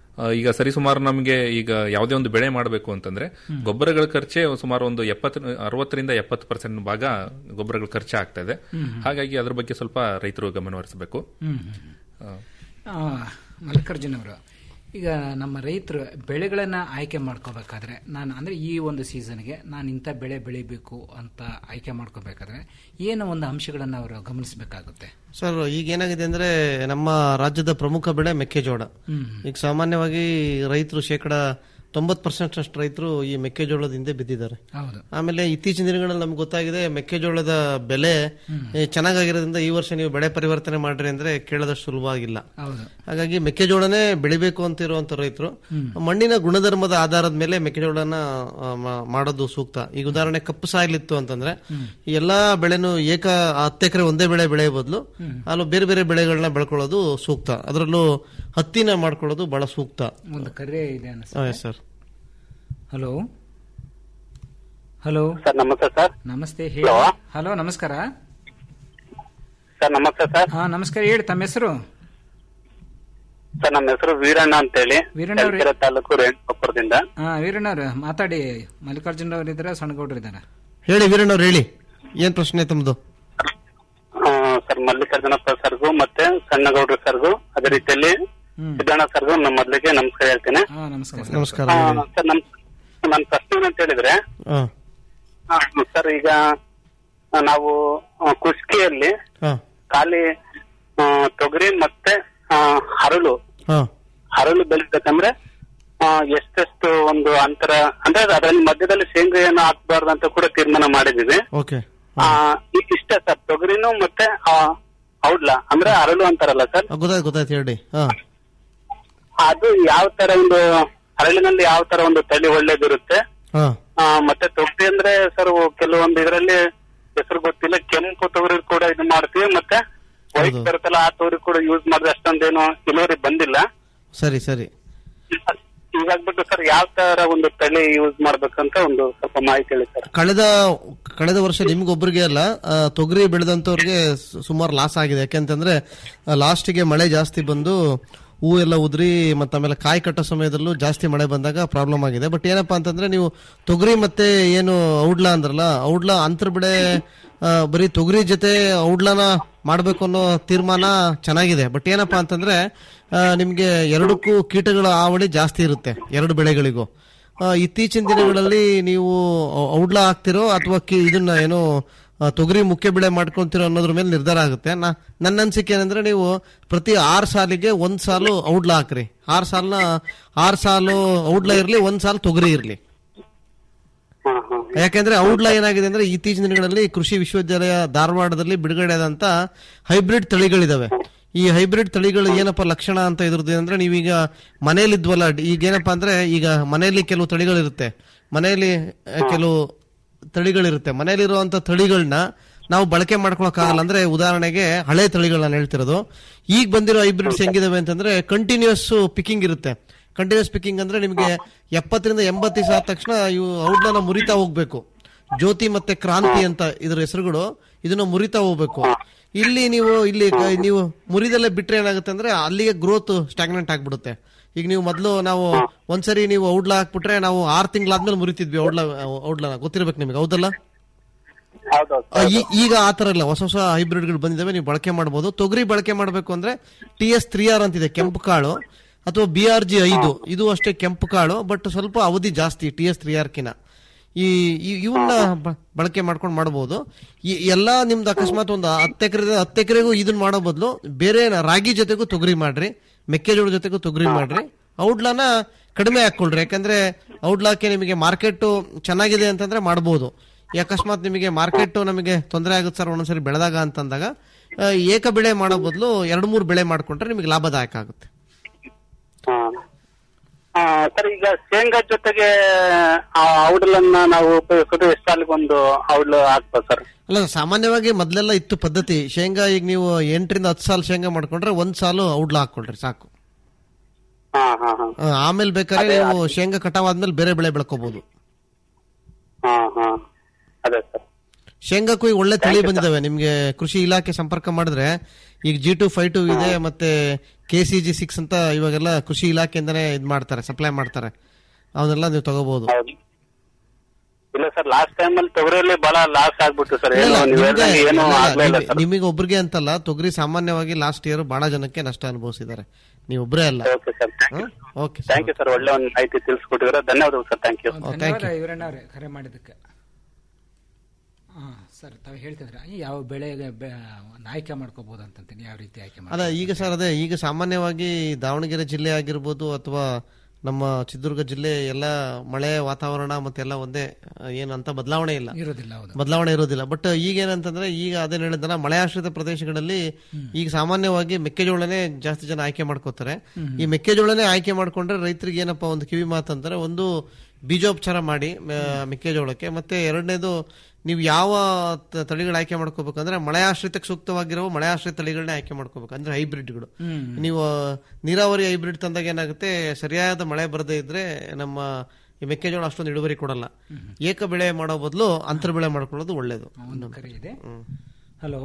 R: ಆ, ಈಗ ಸರಿಸುಮಾರು ನಮಗೆ ಈಗ ಯಾವುದೇ ಒಂದು ಬೆಳೆ ಮಾಡಬೇಕು ಅಂತಂದ್ರೆ ಗೊಬ್ಬರಗಳ ಖರ್ಚೆ ಸುಮಾರು ಒಂದು ಎಪ್ಪತ್ತು ಅರವತ್ತರಿಂದ ಎಪ್ಪತ್ತು ಪರ್ಸೆಂಟ್ ಭಾಗ ಗೊಬ್ಬರಗಳ ಖರ್ಚು ಆಗ್ತಾ ಇದೆ
P: ಹ್ಮ್.
R: ಹಾಗಾಗಿ ಅದ್ರ ಬಗ್ಗೆ ಸ್ವಲ್ಪ ರೈತರು ಗಮನಹರಿಸಬೇಕು
P: ಹ್ಮ್. ಆ, ಮಲ್ಲಿಕಾರ್ಜುನ್ ಅವರು ಈಗ ನಮ್ಮ ರೈತರು ಬೆಳೆಗಳನ್ನ ಆಯ್ಕೆ ಮಾಡ್ಕೋಬೇಕಾದ್ರೆ ನಾನು ಅಂದ್ರೆ ಈ ಒಂದು ಸೀಸನ್ಗೆ ನಾನು ಇಂಥ ಬೆಳೆ ಬೆಳಿಬೇಕು ಅಂತ ಆಯ್ಕೆ ಮಾಡ್ಕೋಬೇಕಾದ್ರೆ ಏನು ಒಂದು ಅಂಶಗಳನ್ನ ಅವರು ಗಮನಿಸಬೇಕಾಗುತ್ತೆ
Q: ಸರ್ ಈಗ ಏನಾಗಿದೆ ಅಂದ್ರೆ ನಮ್ಮ ರಾಜ್ಯದ ಪ್ರಮುಖ ಬೆಳೆ ಮೆಕ್ಕೆಜೋಳ
P: ಹ್ಮ್.
Q: ಈಗ ಸಾಮಾನ್ಯವಾಗಿ ರೈತರು ಶೇಕಡ ತೊಂಬತ್ತು ಪರ್ಸೆಂಟ್ ಅಷ್ಟು ರೈತರು ಈ ಮೆಕ್ಕೆಜೋಳದ ಹಿಂದೆ ಬಿದ್ದಿದ್ದಾರೆ
P: ಹೌದು
Q: ಆಮೇಲೆ ಇತ್ತೀಚಿನ ದಿನಗಳಲ್ಲಿ ನಮ್ಗೆ ಗೊತ್ತಾಗಿದೆ ಮೆಕ್ಕೆಜೋಳದ ಬೆಲೆ ಏ, ಚೆನ್ನಾಗಿರೋದ್ರಿಂದ ಈ ವರ್ಷ ನೀವು ಬೆಳೆ ಪರಿವರ್ತನೆ ಮಾಡ್ರಿ ಅಂದ್ರೆ ಕೇಳೋದಷ್ಟು ಸುಲಭವಾಗಿಲ್ಲ
P: ಹೌದು
Q: ಹಾಗಾಗಿ ಮೆಕ್ಕೆಜೋಳನೇ ಬೆಳಿಬೇಕು ಅಂತ ಇರುವಂತ ರೈತರು
P: ಹ್ಮ್.
Q: ಮಣ್ಣಿನ ಗುಣಧರ್ಮದ ಆಧಾರದ ಮೇಲೆ ಮೆಕ್ಕೆಜೋಳನ ಆ, ಮ- ಮಾಡೋದು ಸೂಕ್ತ ಈಗ ಉದಾಹರಣೆ ಕಪ್ಪು ಸಾಯಿಲ್ ಇತ್ತು ಅಂತಂದ್ರೆ
P: ಹ್ಮ್.
Q: ಈ ಎಲ್ಲಾ ಬೆಳೆನು ಏಕ ಹತ್ತು ಎಕರೆ ಒಂದೇ ಬೆಳೆ ಬೆಳೆಯ ಬದಲು
P: ಹ್ಮ್.
Q: ಅಲ್ಲೂ ಬೇರೆ ಬೇರೆ ಬೆಳೆಗಳನ್ನ ಬೆಳ್ಕೊಳ್ಳೋದು ಸೂಕ್ತ ಅದರಲ್ಲೂ ಹತ್ತಿನ ಮಾಡ್ಕೊಳ್ಳೋದು ಬಹಳ ಸೂಕ್ತ
P: ಒಂದು ಕರೆ ಇದೆ
Q: ಹಾ,
P: ಅನಿಸುತ್ತೆ
Q: ಸರ್
P: ಹಲೋ ಹಲೋ
S: ಸರ್ ನಮಸ್ತೆ ಸರ್
P: ನಮಸ್ತೆ ಹೇಳಿ
S: ಹಲೋ.
P: ಹಲೋ ನಮಸ್ಕಾರ
S: ಸರ್ ನಮಸ್ತೆ ಸರ್
P: ಹಾ ನಮಸ್ಕಾರ ಹೇಳಿ ತಮ್ಮ ಹೆಸರು
S: ಸರ್ ನಮ್ಮ ಹೆಸರು ವೀರಣ್ಣ ಅಂತೇಳಿ
P: ವೀರಣ್ಣ ಅವ್ರೆ.
S: ಚಳ್ಳಕೆರೆ ತಾಲೂಕು ರೇಣುಕಾಪುರದಿಂದ
P: ಹಾ ವೀರಣ್ಣವ್ರು ಮಾತಾಡಿ ಮಲ್ಲಿಕಾರ್ಜುನ್ ಅವ್ರು ಇದ್ದಾರೆ ಸಣ್ಣಗೌಡರು ಇದ್ದಾರೆ
Q: ಹೇಳಿ ವೀರಣ್ಣವ್ರು ಹೇಳಿ ಏನ್ ಪ್ರಶ್ನೆ ತಮ್ಮದು
S: ಆ, ಸರ್ ಮಲ್ಲಿಕಾರ್ಜುನಪ್ಪ ಸರ್ಗೂ ಮತ್ತೆ ಸಣ್ಣಗೌಡ್ರ ಸರ್ಗೂ ಅದೇ ರೀತಿಯಲ್ಲಿ ಸಿದ್ದಣ್ಣ ಸರ್ಗೂ ನಮ್ಮ ಮೊದಲಿಗೆ ನಮಸ್ಕಾರ ಹೇಳ್ತೇನೆ
P: ಹಾ ನಮಸ್ಕಾರ
Q: ನಮಸ್ಕಾರ
S: ಆ,
Q: ಹೇಳಿ.
S: ಸರ್ ನಮ್ ನನ್ನ ಪ್ರಶ್ನೆ ಏನಂತ ಹೇಳಿದ್ರೆ
Q: ಹಾ
S: ಆ, ಸರ್ ಈಗ ಆ, ನಾವು ಆ, ಕುಷ್ಕಿಯಲ್ಲಿ
Q: ಹಾ
S: ಖಾಲಿ ಆ, ತೊಗರಿ ಮತ್ತೆ ಆ, ಹರಳು
Q: ಹಾ
S: ಹರಳು ಬೆಳಿಬೇಕಂದ್ರೆ ಆ, ಎಷ್ಟೆಷ್ಟು ಒಂದು ಅಂತರ ಅಂದ್ರೆ ಅದರಲ್ಲಿ ಮಧ್ಯದಲ್ಲಿ ಶೇಂಗಾ ಏನು ಹಾಕ್ಬಾರ್ದು ಅಂತ ಕೂಡ ತೀರ್ಮಾನ ಮಾಡಿದೀವಿ
Q: ಓಕೆ
S: ಆ, ಇ- ಇಷ್ಟೇ ಸರ್ ತೊಗರಿನು ಮತ್ತೆ ಆ, ಔಡ್ಲ ಅಂದ್ರೆ ಅರಳು ಅಂತಾರಲ್ಲ ಸರ್
Q: ಗೊತ್ತಾಯ್ತು ಗೊತ್ತಾಯ್ತು ಹೇಳಿ ಹಾ
S: ಅದು ಯಾವ ತರ ಒಂದು ಅರಳಿನಲ್ಲಿ ಯಾವ ತರ ಒಂದು ತಳಿ ಒಳ್ಳೇದಿರುತ್ತೆ
Q: ಹಾ
S: ಆ, ಮತ್ತೆ ತೊಗರಿ ಅಂದ್ರೆ ಸರ್ ಕೆಲವೊಂದು ಇದರಲ್ಲಿ ಹೆಸರು ಗೊತ್ತಿಲ್ಲ ಕೆಂಪು ತೊಗರಿ ಕೂಡ ಇದು ಮಾಡ್ತೀವಿ ಮತ್ತೆ ವೈಟ್
Q: ಹೌದು.
S: ಬರುತ್ತಲ್ಲ ಆ ತೊಗರಿ ಕೂಡ ಯೂಸ್ ಮಾಡಿದ್ರೆ ಅಷ್ಟೊಂದೇನು ಇಳುವರಿ ಬಂದಿಲ್ಲ
Q: ಸರಿ ಸರಿ
S: ಹೀಗಾಗ್ಬಿಟ್ಟು ಸರ್ ಯಾವ ತರ ಒಂದು ತಳಿ ಯೂಸ್ ಮಾಡ್ಬೇಕಂತ ಒಂದು ಸ್ವಲ್ಪ ಮಾಹಿತಿ ಹೇಳಿ ಸರ್
Q: ಕಳೆದ ಕಳೆದ ವರ್ಷ ನಿಮ್ಗೊಬ್ರಿಗೆ ಅಲ್ಲ ಆ, ತೊಗರಿ ಬೆಳೆದಂತವ್ರಿಗೆ ಸುಮಾರು ಲಾಸ್ ಆಗಿದೆ ಯಾಕೆಂತಂದ್ರೆ ಲಾಸ್ಟಿಗೆ ಮಳೆ ಜಾಸ್ತಿ ಬಂದು ಹೂ ಎಲ್ಲ ಉದ್ರಿ ಮತ್ತೆ ಆಮೇಲೆ ಕಾಯಿ ಕಟ್ಟೋ ಸಮಯದಲ್ಲೂ ಜಾಸ್ತಿ ಮಳೆ ಬಂದಾಗ ಪ್ರಾಬ್ಲಮ್ ಆಗಿದೆ ಬಟ್ ಏನಪ್ಪಾ ಅಂತಂದ್ರೆ ನೀವು ತೊಗರಿ ಮತ್ತೆ ಏನು ಔಡ್ಲ ಅಂದ್ರಲ್ಲ ಔಡ್ಲ ಅಂತರ್ ಬೆಳೆ ಆ, ಬರೀ ತೊಗರಿ ಜೊತೆ ಔಡ್ಲನ ಮಾಡ್ಬೇಕು ಅನ್ನೋ ತೀರ್ಮಾನ ಚೆನ್ನಾಗಿದೆ ಬಟ್ ಏನಪ್ಪಾ ಅಂತಂದ್ರೆ ಆ, ನಿಮ್ಗೆ ಎರಡಕ್ಕೂ ಕೀಟಗಳ ಹಾವಳಿ ಜಾಸ್ತಿ ಇರುತ್ತೆ ಎರಡು ಬೆಳೆಗಳಿಗೂ ಆ, ಇತ್ತೀಚಿನ ದಿನಗಳಲ್ಲಿ ನೀವು ಔ- ಔಡ್ಲ ಹಾಕ್ತಿರೋ ಅಥವಾ ಕಿ- ಇದನ್ನ ಏನೋ ಆ, ತೊಗರಿ ಮುಖ್ಯ ಬೆಳೆ ಮಾಡ್ಕೊಂತಿರೋ ಅನ್ನೋದ್ರ ಮೇಲೆ ನಿರ್ಧಾರ ಆಗುತ್ತೆ ನಾ- ನನ್ನ ಅನ್ಸಿಕೆ ಏನಂದ್ರೆ ನೀವು ಪ್ರತಿ ಆರು ಸಾಲಿಗೆ ಒಂದ್ ಸಾಲು ಔಡ್ಲ ಹಾಕ್ರಿ ಆರು ಸಾಲ್ನ ಆರು ಸಾಲು ಔಡ್ಲ ಇರ್ಲಿ ಒಂದ್ ಸಾಲು ತೊಗರಿ ಇರ್ಲಿ ಯಾಕೆಂದ್ರೆ ಔಡ್ಲ ಏನಾಗಿದೆ ಅಂದ್ರೆ ಇತ್ತೀಚಿನ ದಿನಗಳಲ್ಲಿ ಕೃಷಿ ವಿಶ್ವವಿದ್ಯಾಲಯ ಧಾರವಾಡದಲ್ಲಿ ಬಿಡುಗಡೆ ಆದಂತ ಹೈಬ್ರಿಡ್ ತಳಿಗಳಿದಾವೆ ಈ ಹೈಬ್ರಿಡ್ ತಳಿಗಳು ಏನಪ್ಪ ಲಕ್ಷಣ ಅಂತ ಇದ್ರದ್ದು ಅಂದ್ರೆ ನೀವೀಗ ಮನೇಲಿ ಇದ್ವಲ್ಲ ಈಗ ಏನಪ್ಪಾ ಅಂದ್ರೆ ಈಗ ಮನೆಯಲ್ಲಿ ಕೆಲವು ತಳಿಗಳಿರುತ್ತೆ ಮನೆಯಲ್ಲಿ ಆ, ಕೆಲವು ತಳಿಗಳಿರುತ್ತೆ ಮನೆಯಲ್ಲಿರುವಂತ ತಳಿಗಳನ್ನ ನಾವು ಬಳಕೆ ಮಾಡ್ಕೊಳಕ್ಕಾಗಲ್ಲ ಅಂದ್ರೆ ಉದಾಹರಣೆಗೆ ಹಳೆ ತಳಿಗಳು ನಾನು ಹೇಳ್ತಿರೋದು ಈಗ ಬಂದಿರೋ ಹೈಬ್ರಿಡ್ಸ್ ಹೆಂಗಿದಾವೆ ಅಂತಂದ್ರೆ ಕಂಟಿನ್ಯೂಸ್ ಪಿಕಿಂಗ್ ಇರುತ್ತೆ ಕಂಟಿನ್ಯೂಸ್ ಪಿಕಿಂಗ್ ಅಂದ್ರೆ ನಿಮಗೆ ಎಪ್ಪತ್ತರಿಂದ ಎಂಬತ್ತು ದಿವಸ ಆದ ತಕ್ಷಣ ಇವು ಔಡ್ಲನ ಮುರಿತಾ ಹೋಗ್ಬೇಕು ಜ್ಯೋತಿ ಮತ್ತೆ ಕ್ರಾಂತಿ ಅಂತ ಇದ್ರ ಹೆಸರುಗಳು ಇದನ್ನ ಮುರಿತಾ ಹೋಗ್ಬೇಕು ಇಲ್ಲಿ ನೀವು ಇಲ್ಲಿ ಕ- ನೀವು ಮುರಿದಲ್ಲೇ ಬಿಟ್ರೆ ಏನಾಗುತ್ತೆ ಅಂದ್ರೆ ಅಲ್ಲಿಗೆ ಗ್ರೋತ್ ಸ್ಟಾಗ್ನೆಂಟ್ ಆಗ್ಬಿಡುತ್ತೆ ಈಗ ನೀವು ಮೊದಲು ನಾವು ಒಂದ್ಸರಿ ನೀವು ಔಡ್ಲ ಹಾಕ್ಬಿಟ್ರೆ ನಾವು ಆರು ತಿಂಗಳಾದ್ಮೇಲೆ ಮುರಿತಿದ್ವಿ ಔಡ್ಲ ಔಡ್ಲನ ಗೊತ್ತಿರ್ಬೇಕು ನಿಮಗೆ ಹೌದಲ್ಲ
S: ಹೌದೌದು
Q: ಆ, ಈ- ಈಗ ಆ ತರ ಇಲ್ಲ ಹೊಸ ಹೊಸ ಹೈಬ್ರಿಡ್ಗಳು ಬಂದಿದ್ದಾವೆ ನೀವು ಬಳಕೆ ಮಾಡಬಹುದು ತೊಗರಿ ಬಳಕೆ ಮಾಡಬೇಕು ಅಂದ್ರೆ ಟಿ ಎಸ್ ತ್ರೀ ಆರ್ ಅಂತಿದೆ ಕೆಂಪು ಕಾಳು ಅಥವಾ ಬಿ ಆರ್ ಜಿ ಐದು ಇದು ಅಷ್ಟೇ ಕೆಂಪು ಕಾಳು ಬಟ್ ಸ್ವಲ್ಪ ಅವಧಿ ಜಾಸ್ತಿ ಟಿ ಎಸ್ ತ್ರೀ ಆರ್ ಕಿನ ಈ ಈ- ಇವನ್ನ ಬ- ಬಳಕೆ ಮಾಡ್ಕೊಂಡು ಮಾಡಬಹುದು ಈ ಎಲ್ಲಾ ನಿಮ್ದು ಅಕಸ್ಮಾತ್ ಒಂದು ಹತ್ತು ಎಕರೆ ಹತ್ತು ಎಕರೆಗೂ ಇದನ್ನ ಮಾಡೋ ಬದಲು ಬೇರೆ ರಾಗಿ ಜೊತೆಗೂ ತೊಗರಿ ಮಾಡ್ರಿ ಮೆಕ್ಕೆಜೋಳ ಜೊತೆಗೂ ತೊಗರಿ ಮಾಡ್ರಿ ಔಡ್ಲಾನ ಕಡಿಮೆ ಹಾಕೊಳ್ರಿ ಯಾಕಂದ್ರೆ ಔಡ್ಲಾಕ್ಕೆ ನಿಮಗೆ ಮಾರ್ಕೆಟ್ ಚೆನ್ನಾಗಿದೆ ಅಂತಂದ್ರೆ ಮಾಡಬಹುದು ಈ ಅಕಸ್ಮಾತ್ ನಿಮಗೆ ಮಾರ್ಕೆಟ್ ನಮಗೆ ತೊಂದರೆ ಆಗುತ್ತೆ ಸರ್ ಒಂದೊಂದ್ಸರಿ ಬೆಳೆದಾಗ ಅಂತಂದಾಗ ಆ, ಏಕ ಬೆಳೆ ಮಾಡೋ ಬದಲು ಎರಡು ಮೂರು ಬೆಳೆ ಮಾಡ್ಕೊಂಡ್ರೆ ನಿಮಗೆ ಲಾಭದಾಯಕ ಆಗುತ್ತೆ
S: ಹಾ. ಆ, ಸರ್ ಈಗ ಶೇಂಗಾ ಜೊತೆಗೆ ಆ ಔಡಲನ್ನ ನಾವು ಉಪಯೋಗಿಸೋದು ಎಷ್ಟು ಸಾಲಿಗೆ ಒಂದು ಔಡ್ಲು ಹಾಕ್ಬೋದು ಸರ್
Q: ಅಲ್ಲ ಸಾಮಾನ್ಯವಾಗಿ ಮೊದಲೆಲ್ಲ ಇತ್ತು ಪದ್ಧತಿ ಶೇಂಗಾ ಈಗ ನೀವು ಎಂಟರಿಂದ ಹತ್ತು ಸಾಲು ಶೇಂಗಾ ಮಾಡ್ಕೊಂಡ್ರೆ ಒಂದ್ ಸಾಲು ಔಡ್ಲ ಹಾಕೊಳ್ರಿ ಸಾಕು
S: ಹಾ ಹಾ ಹಾ
Q: ಆ, ಆಮೇಲೆ ಬೇಕಾದ್ರೆ ನೀವು ಶೇಂಗಾ ಕಟಾವ್ ಆದ್ಮೇಲೆ ಬೇರೆ ಬೆಳೆ ಬೆಳ್ಕೋಬಹುದು
S: ಹಾ ಹಾ ಅದೇ ಸರ್
Q: ಶೇಂಗಾಕ್ಕೂ ಈಗ ಒಳ್ಳೆ ತಳಿ ಬಂದಿದಾವೆ ನಿಮ್ಗೆ ಕೃಷಿ ಇಲಾಖೆ ಸಂಪರ್ಕ ಮಾಡಿದ್ರೆ ಈಗ ಜಿ ಟು ಫೈವ್ ಟು ಇದೆ ಮತ್ತೆ ಕೆ ಸಿ ಜಿ ಸಿಕ್ಸ್ ಅಂತ ಇವಾಗೆಲ್ಲ ಕೃಷಿ ಇಲಾಖೆಯಿಂದನೇ ಇದ್ ಮಾಡ್ತಾರೆ ಸಪ್ಲೈ ಮಾಡ್ತಾರೆ ಅವನ್ನೆಲ್ಲ ನೀವು ತಗೋಬಹುದು
S: ಇಲ್ಲ ಸರ್ ಲಾಸ್ಟ್ ಟೈಮ್ ಅಲ್ಲಿ ತೊಗರಿಯಲ್ಲಿ ಬಹಳ ಲಾಸ್ ಆಗ್ಬಿಟ್ಟು ಸರ್ ಏನು ನೀವು ಹೇಳ್ದಂಗೆ ಏನು ಆಗ್ಲೇ ಇಲ್ಲ ಸರ್
Q: ನಿಮಗೆ ಒಬ್ರಿಗೆ ಅಂತಲ್ಲ ತೊಗರಿ ಸಾಮಾನ್ಯವಾಗಿ ಲಾಸ್ಟ್ ಇಯರ್ ಬಹಳ ಜನಕ್ಕೆ ನಷ್ಟ ಅನುಭವಿಸಿದ್ದಾರೆ ನೀವು ಒಬ್ಬರೇ ಅಲ್ಲ
S: okay sir
Q: okay
S: thank you sir ಒಳ್ಳೆ ಒಂದು ಮಾಹಿತಿ ತಿಳಿಸ್ಕೊಟ್ಟಿದ್ರೆ ಧನ್ಯವಾದಗಳು ಸರ್ ಥ್ಯಾಂಕ್ ಯು
P: ಧನ್ಯವಾದ ಇವರಣ್ಣವ್ರೆ ಕರೆ ಮಾಡಿದ್ದಕ್ಕೆ ಹಾ ಸರ್ ತಾವು ಹೇಳ್ತಿದ್ರ ಯಾವ ಬೆಳೆಗೆ ಬೆ- ಒಂದು ಆಯ್ಕೆ ಮಾಡ್ಕೋಬಹುದು ಅಂತಂತೀನಿ ಯಾವ ರೀತಿ ಆಯ್ಕೆ ಮಾಡಿ
Q: ಅಲ್ಲ ಈಗ ಸರ್ ಅದೇ ಈಗ ಸಾಮಾನ್ಯವಾಗಿ ದಾವಣಗೆರೆ ಜಿಲ್ಲೆ ಆಗಿರ್ಬೋದು ಅಥವಾ ನಮ್ಮ ಚಿತ್ರದುರ್ಗ ಜಿಲ್ಲೆ ಎಲ್ಲ ಮಳೆ ವಾತಾವರಣ ಮತ್ತೆಲ್ಲ ಒಂದೇ ಆ, ಏನು ಅಂತ ಬದಲಾವಣೆ ಇಲ್ಲ
P: ಇರೋದಿಲ್ಲ ಹೌದು
Q: ಬದಲಾವಣೆ ಇರೋದಿಲ್ಲ ಬಟ್ ಈಗ ಏನಂತಂದ್ರೆ ಈಗ ಅದೇನ್ ಹೇಳಿದನ ಮಳೆ ಆಶ್ರಿತ ಪ್ರದೇಶಗಳಲ್ಲಿ ಈಗ ಸಾಮಾನ್ಯವಾಗಿ ಮೆಕ್ಕೆಜೋಳನೇ ಜಾಸ್ತಿ ಜನ ಆಯ್ಕೆ ಮಾಡ್ಕೋತಾರೆ ಈ ಮೆಕ್ಕೆಜೋಳನೇ ಆಯ್ಕೆ ಮಾಡ್ಕೊಂಡ್ರೆ ರೈತರಿಗೆ ಏನಪ್ಪಾ ಒಂದು ಕಿವಿ ಮಾತಂದ್ರೆ ಒಂದು ಬೀಜೋಪಚಾರ ಮಾಡಿ ಮ- ಮೆಕ್ಕೆಜೋಳಕ್ಕೆ ಮತ್ತೆ ಎರಡನೇದು ನೀವು ಯಾವ ತ- ತಳಿಗಳು ಆಯ್ಕೆ ಮಾಡ್ಕೋಬೇಕಂದ್ರೆ ಮಳೆ ಆಶ್ರಿತಕ್ಕೆ ಸೂಕ್ತವಾಗಿರೋ ಮಳೆ ಆಶ್ರಿತ ತಳಿಗಳನ್ನ ಆಯ್ಕೆ ಮಾಡ್ಕೋಬೇಕು ಅಂದ್ರೆ ಹೈಬ್ರಿಡ್ಗಳು
P: ಹ್ಮ್.
Q: ನೀವು ನೀರಾವರಿ ಹೈಬ್ರಿಡ್ ತಂದಾಗ ಏನಾಗುತ್ತೆ ಸರಿಯಾದ ಮಳೆ ಬರದೇ ಇದ್ರೆ ನಮ್ಮ ಈ ಮೆಕ್ಕೆಜೋಳ ಅಷ್ಟೊಂದು ಇಳುವರಿ ಕೊಡಲ್ಲ ಏಕ ಬೆಳೆ ಮಾಡೋ ಬದಲು ಅಂತರ ಬೆಳೆ ಮಾಡ್ಕೊಳ್ಳೋದು ಒಳ್ಳೇದು
P: ಒಂದು ಕರೆ ಇದೆ ಹಲೋ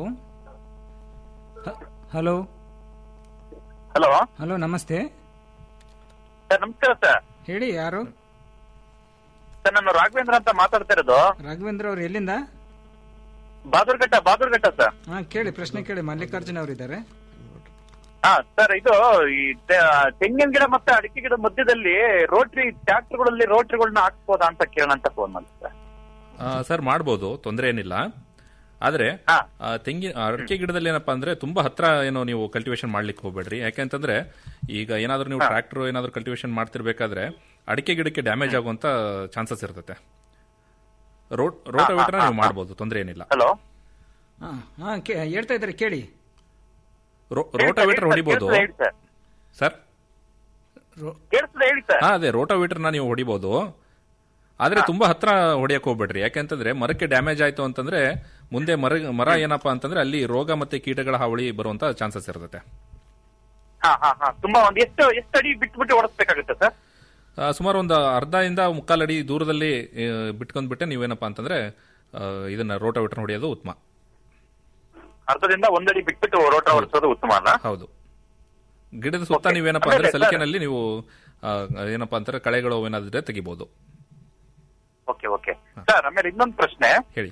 P: ಹಲೋ
S: ಹಲೋ
P: ಹಲೋ ನಮಸ್ತೆ
S: ಸರ್ ನಮಸ್ಕಾರ ಸರ್
P: ಹೇಳಿ ಯಾರು
S: ಸರ್ ನಾನು ರಾಘವೇಂದ್ರ ಅಂತ ಮಾತಾಡ್ತಾ ಇರೋದು
P: ರಾಘವೇಂದ್ರ ಅವ್ರು ಎಲ್ಲಿಂದ
S: ಬಾದೂರ್ಘಟ್ಟ ಬಾದೂರ್ಘಟ್ಟ ಸರ್
P: ಹಾ ಕೇಳಿ ಪ್ರಶ್ನೆ ಕೇಳಿ ಮಲ್ಲಿಕಾರ್ಜುನ ಅವರು ಇದ್ದಾರೆ
S: ಹಾ ಸರ್ ಇದು ಈ ತೆ- ತೆಂಗಿನ ಗಿಡ ಮತ್ತೆ ಅಡಿಕೆ ಗಿಡ ಮಧ್ಯದಲ್ಲಿ ರೋಟ್ರಿ ಟ್ರ್ಯಾಕ್ಟರ್ಗಳಲ್ಲಿ ರೋಟ್ರಿಗಳನ್ನ ಹಾಕ್ಬೋದಾ ಅಂತ ಕೇಳೋಣ ಅಂತ ಫೋನ್ ಮಾಡಿ ಸರ್
R: ಆ, ಸರ್ ಮಾಡ್ಬೋದು ತೊಂದರೆ ಏನಿಲ್ಲ ಆದ್ರೆ ಆ, ತೆಂಗಿನ ಅಡಿಕೆ ಗಿಡದಲ್ಲಿ ಏನಪ್ಪಾ ಅಂದ್ರೆ ತುಂಬಾ ಹತ್ರ ಏನೋ ನೀವು ಕಲ್ಟಿವೇಶನ್ ಮಾಡ್ಲಿಕ್ಕೆ ಹೋಗ್ಬೇಡ್ರಿ ಯಾಕೆಂತಂದ್ರೆ ಈಗ ಏನಾದ್ರೂ ನೀವು ಟ್ರಾಕ್ಟರ್ ಏನಾದ್ರೂ ಕಲ್ಟಿವೇಶನ್ ಮಾಡ್ತಿರ್ಬೇಕಾದ್ರೆ ಅಡಿಕೆ ಗಿಡಕ್ಕೆ ಡ್ಯಾಮೇಜ್ ಆಗುವಂತ ಚಾನ್ಸಸ್ ಇರ್ತದೆ ರೋಟ್ ರೋಟೋವೇಟರ್ ನೀವು ಮಾಡ್ಬೋದು ತೊಂದರೆ ಏನಿಲ್ಲ
S: ಹಲೋ
P: ಹಾ ಹಾ ಕೇ- ಹೇಳ್ತಾ ಇದ್ದಾರೆ ಕೇಳಿ
R: ರೋಟೋವೇಟರ್ ಹೊಡಿಬೋದು
S: ಹೇಳಿ ಸರ್
R: ಸರ್
S: ಕೇಳಿಸ್ತದೆ ಹೇಳಿ ಸರ್
R: ಹಾ ಅದೇ ರೋಟೋವೇಟರ್ನ ನೀವು ಹೊಡಿಬೋದು ಆದ್ರೆ ತುಂಬಾ ಹತ್ರ ಹೊಡಿಯಕ್ ಹೋಗ್ಬೇಡ್ರಿ ಯಾಕೆಂತಂದ್ರೆ ಮರಕ್ಕೆ ಡ್ಯಾಮೇಜ್ ಆಯ್ತು ಅಂತಂದ್ರೆ ಮುಂದೆ ಮರ ಮರ ಏನಪ್ಪಾ ಅಂತಂದ್ರೆ ಅಲ್ಲಿ ರೋಗ ಮತ್ತೆ ಕೀಟಗಳ ಹಾವಳಿ ಬರುವಂತ ಚಾನ್ಸಸ್ ಇರ್ತದೆ
S: ಹಾ ಹಾ ಹಾ ತುಂಬಾ ಒಂದ್ ಎಷ್ಟು ಎಷ್ಟು ಅಡಿ ಬಿಟ್ಬಿಟ್ಟು ಓಡಿಸ್ಬೇಕಾಗುತ್ತೆ ಸರ್
R: ಆ, ಸುಮಾರು ಒಂದು ಅರ್ಧ ಇಂದ ಮುಕ್ಕಾಲ್ ಅಡಿ ದೂರದಲ್ಲಿ ಆ, ಬಿಟ್ಕೊಂಡ್ಬಿಟ್ಟೆ ನೀವೇನಪ್ಪಾ ಅಂತಂದ್ರೆ ಆ, ಇದನ್ನ ರೋಟೋವೇಟರ್ ಹೊಡೆಯೋದು ಉತ್ತಮ
S: ಅರ್ಧದಿಂದ ಒಂದಡಿ ಬಿಟ್ಬಿಟ್ಟು ರೋಟ ಓಡಿಸೋದು ಉತ್ತಮ ಅಲ್ಲ
R: ಹೌದು ಗಿಡದ ಸುತ್ತ
S: Okay.
R: ನೀವೇನಪ್ಪಾ
S: ಆಮೇಲೆ
R: ಅಂದ್ರೆ
S: ಸರ್-
R: ಸಲಿಕೆನಲ್ಲಿ ನೀವು ಆ, ಏನಪ್ಪಾ ಅಂತಾರೆ ಕಳೆಗಳು ಏನಾದ್ರೆ ತೆಗಿಬಹುದು
S: ಓಕೆ ಓಕೆ ಸರ್ ಆಮೇಲೆ ಇನ್ನೊಂದು ಪ್ರಶ್ನೆ
R: ಹೇಳಿ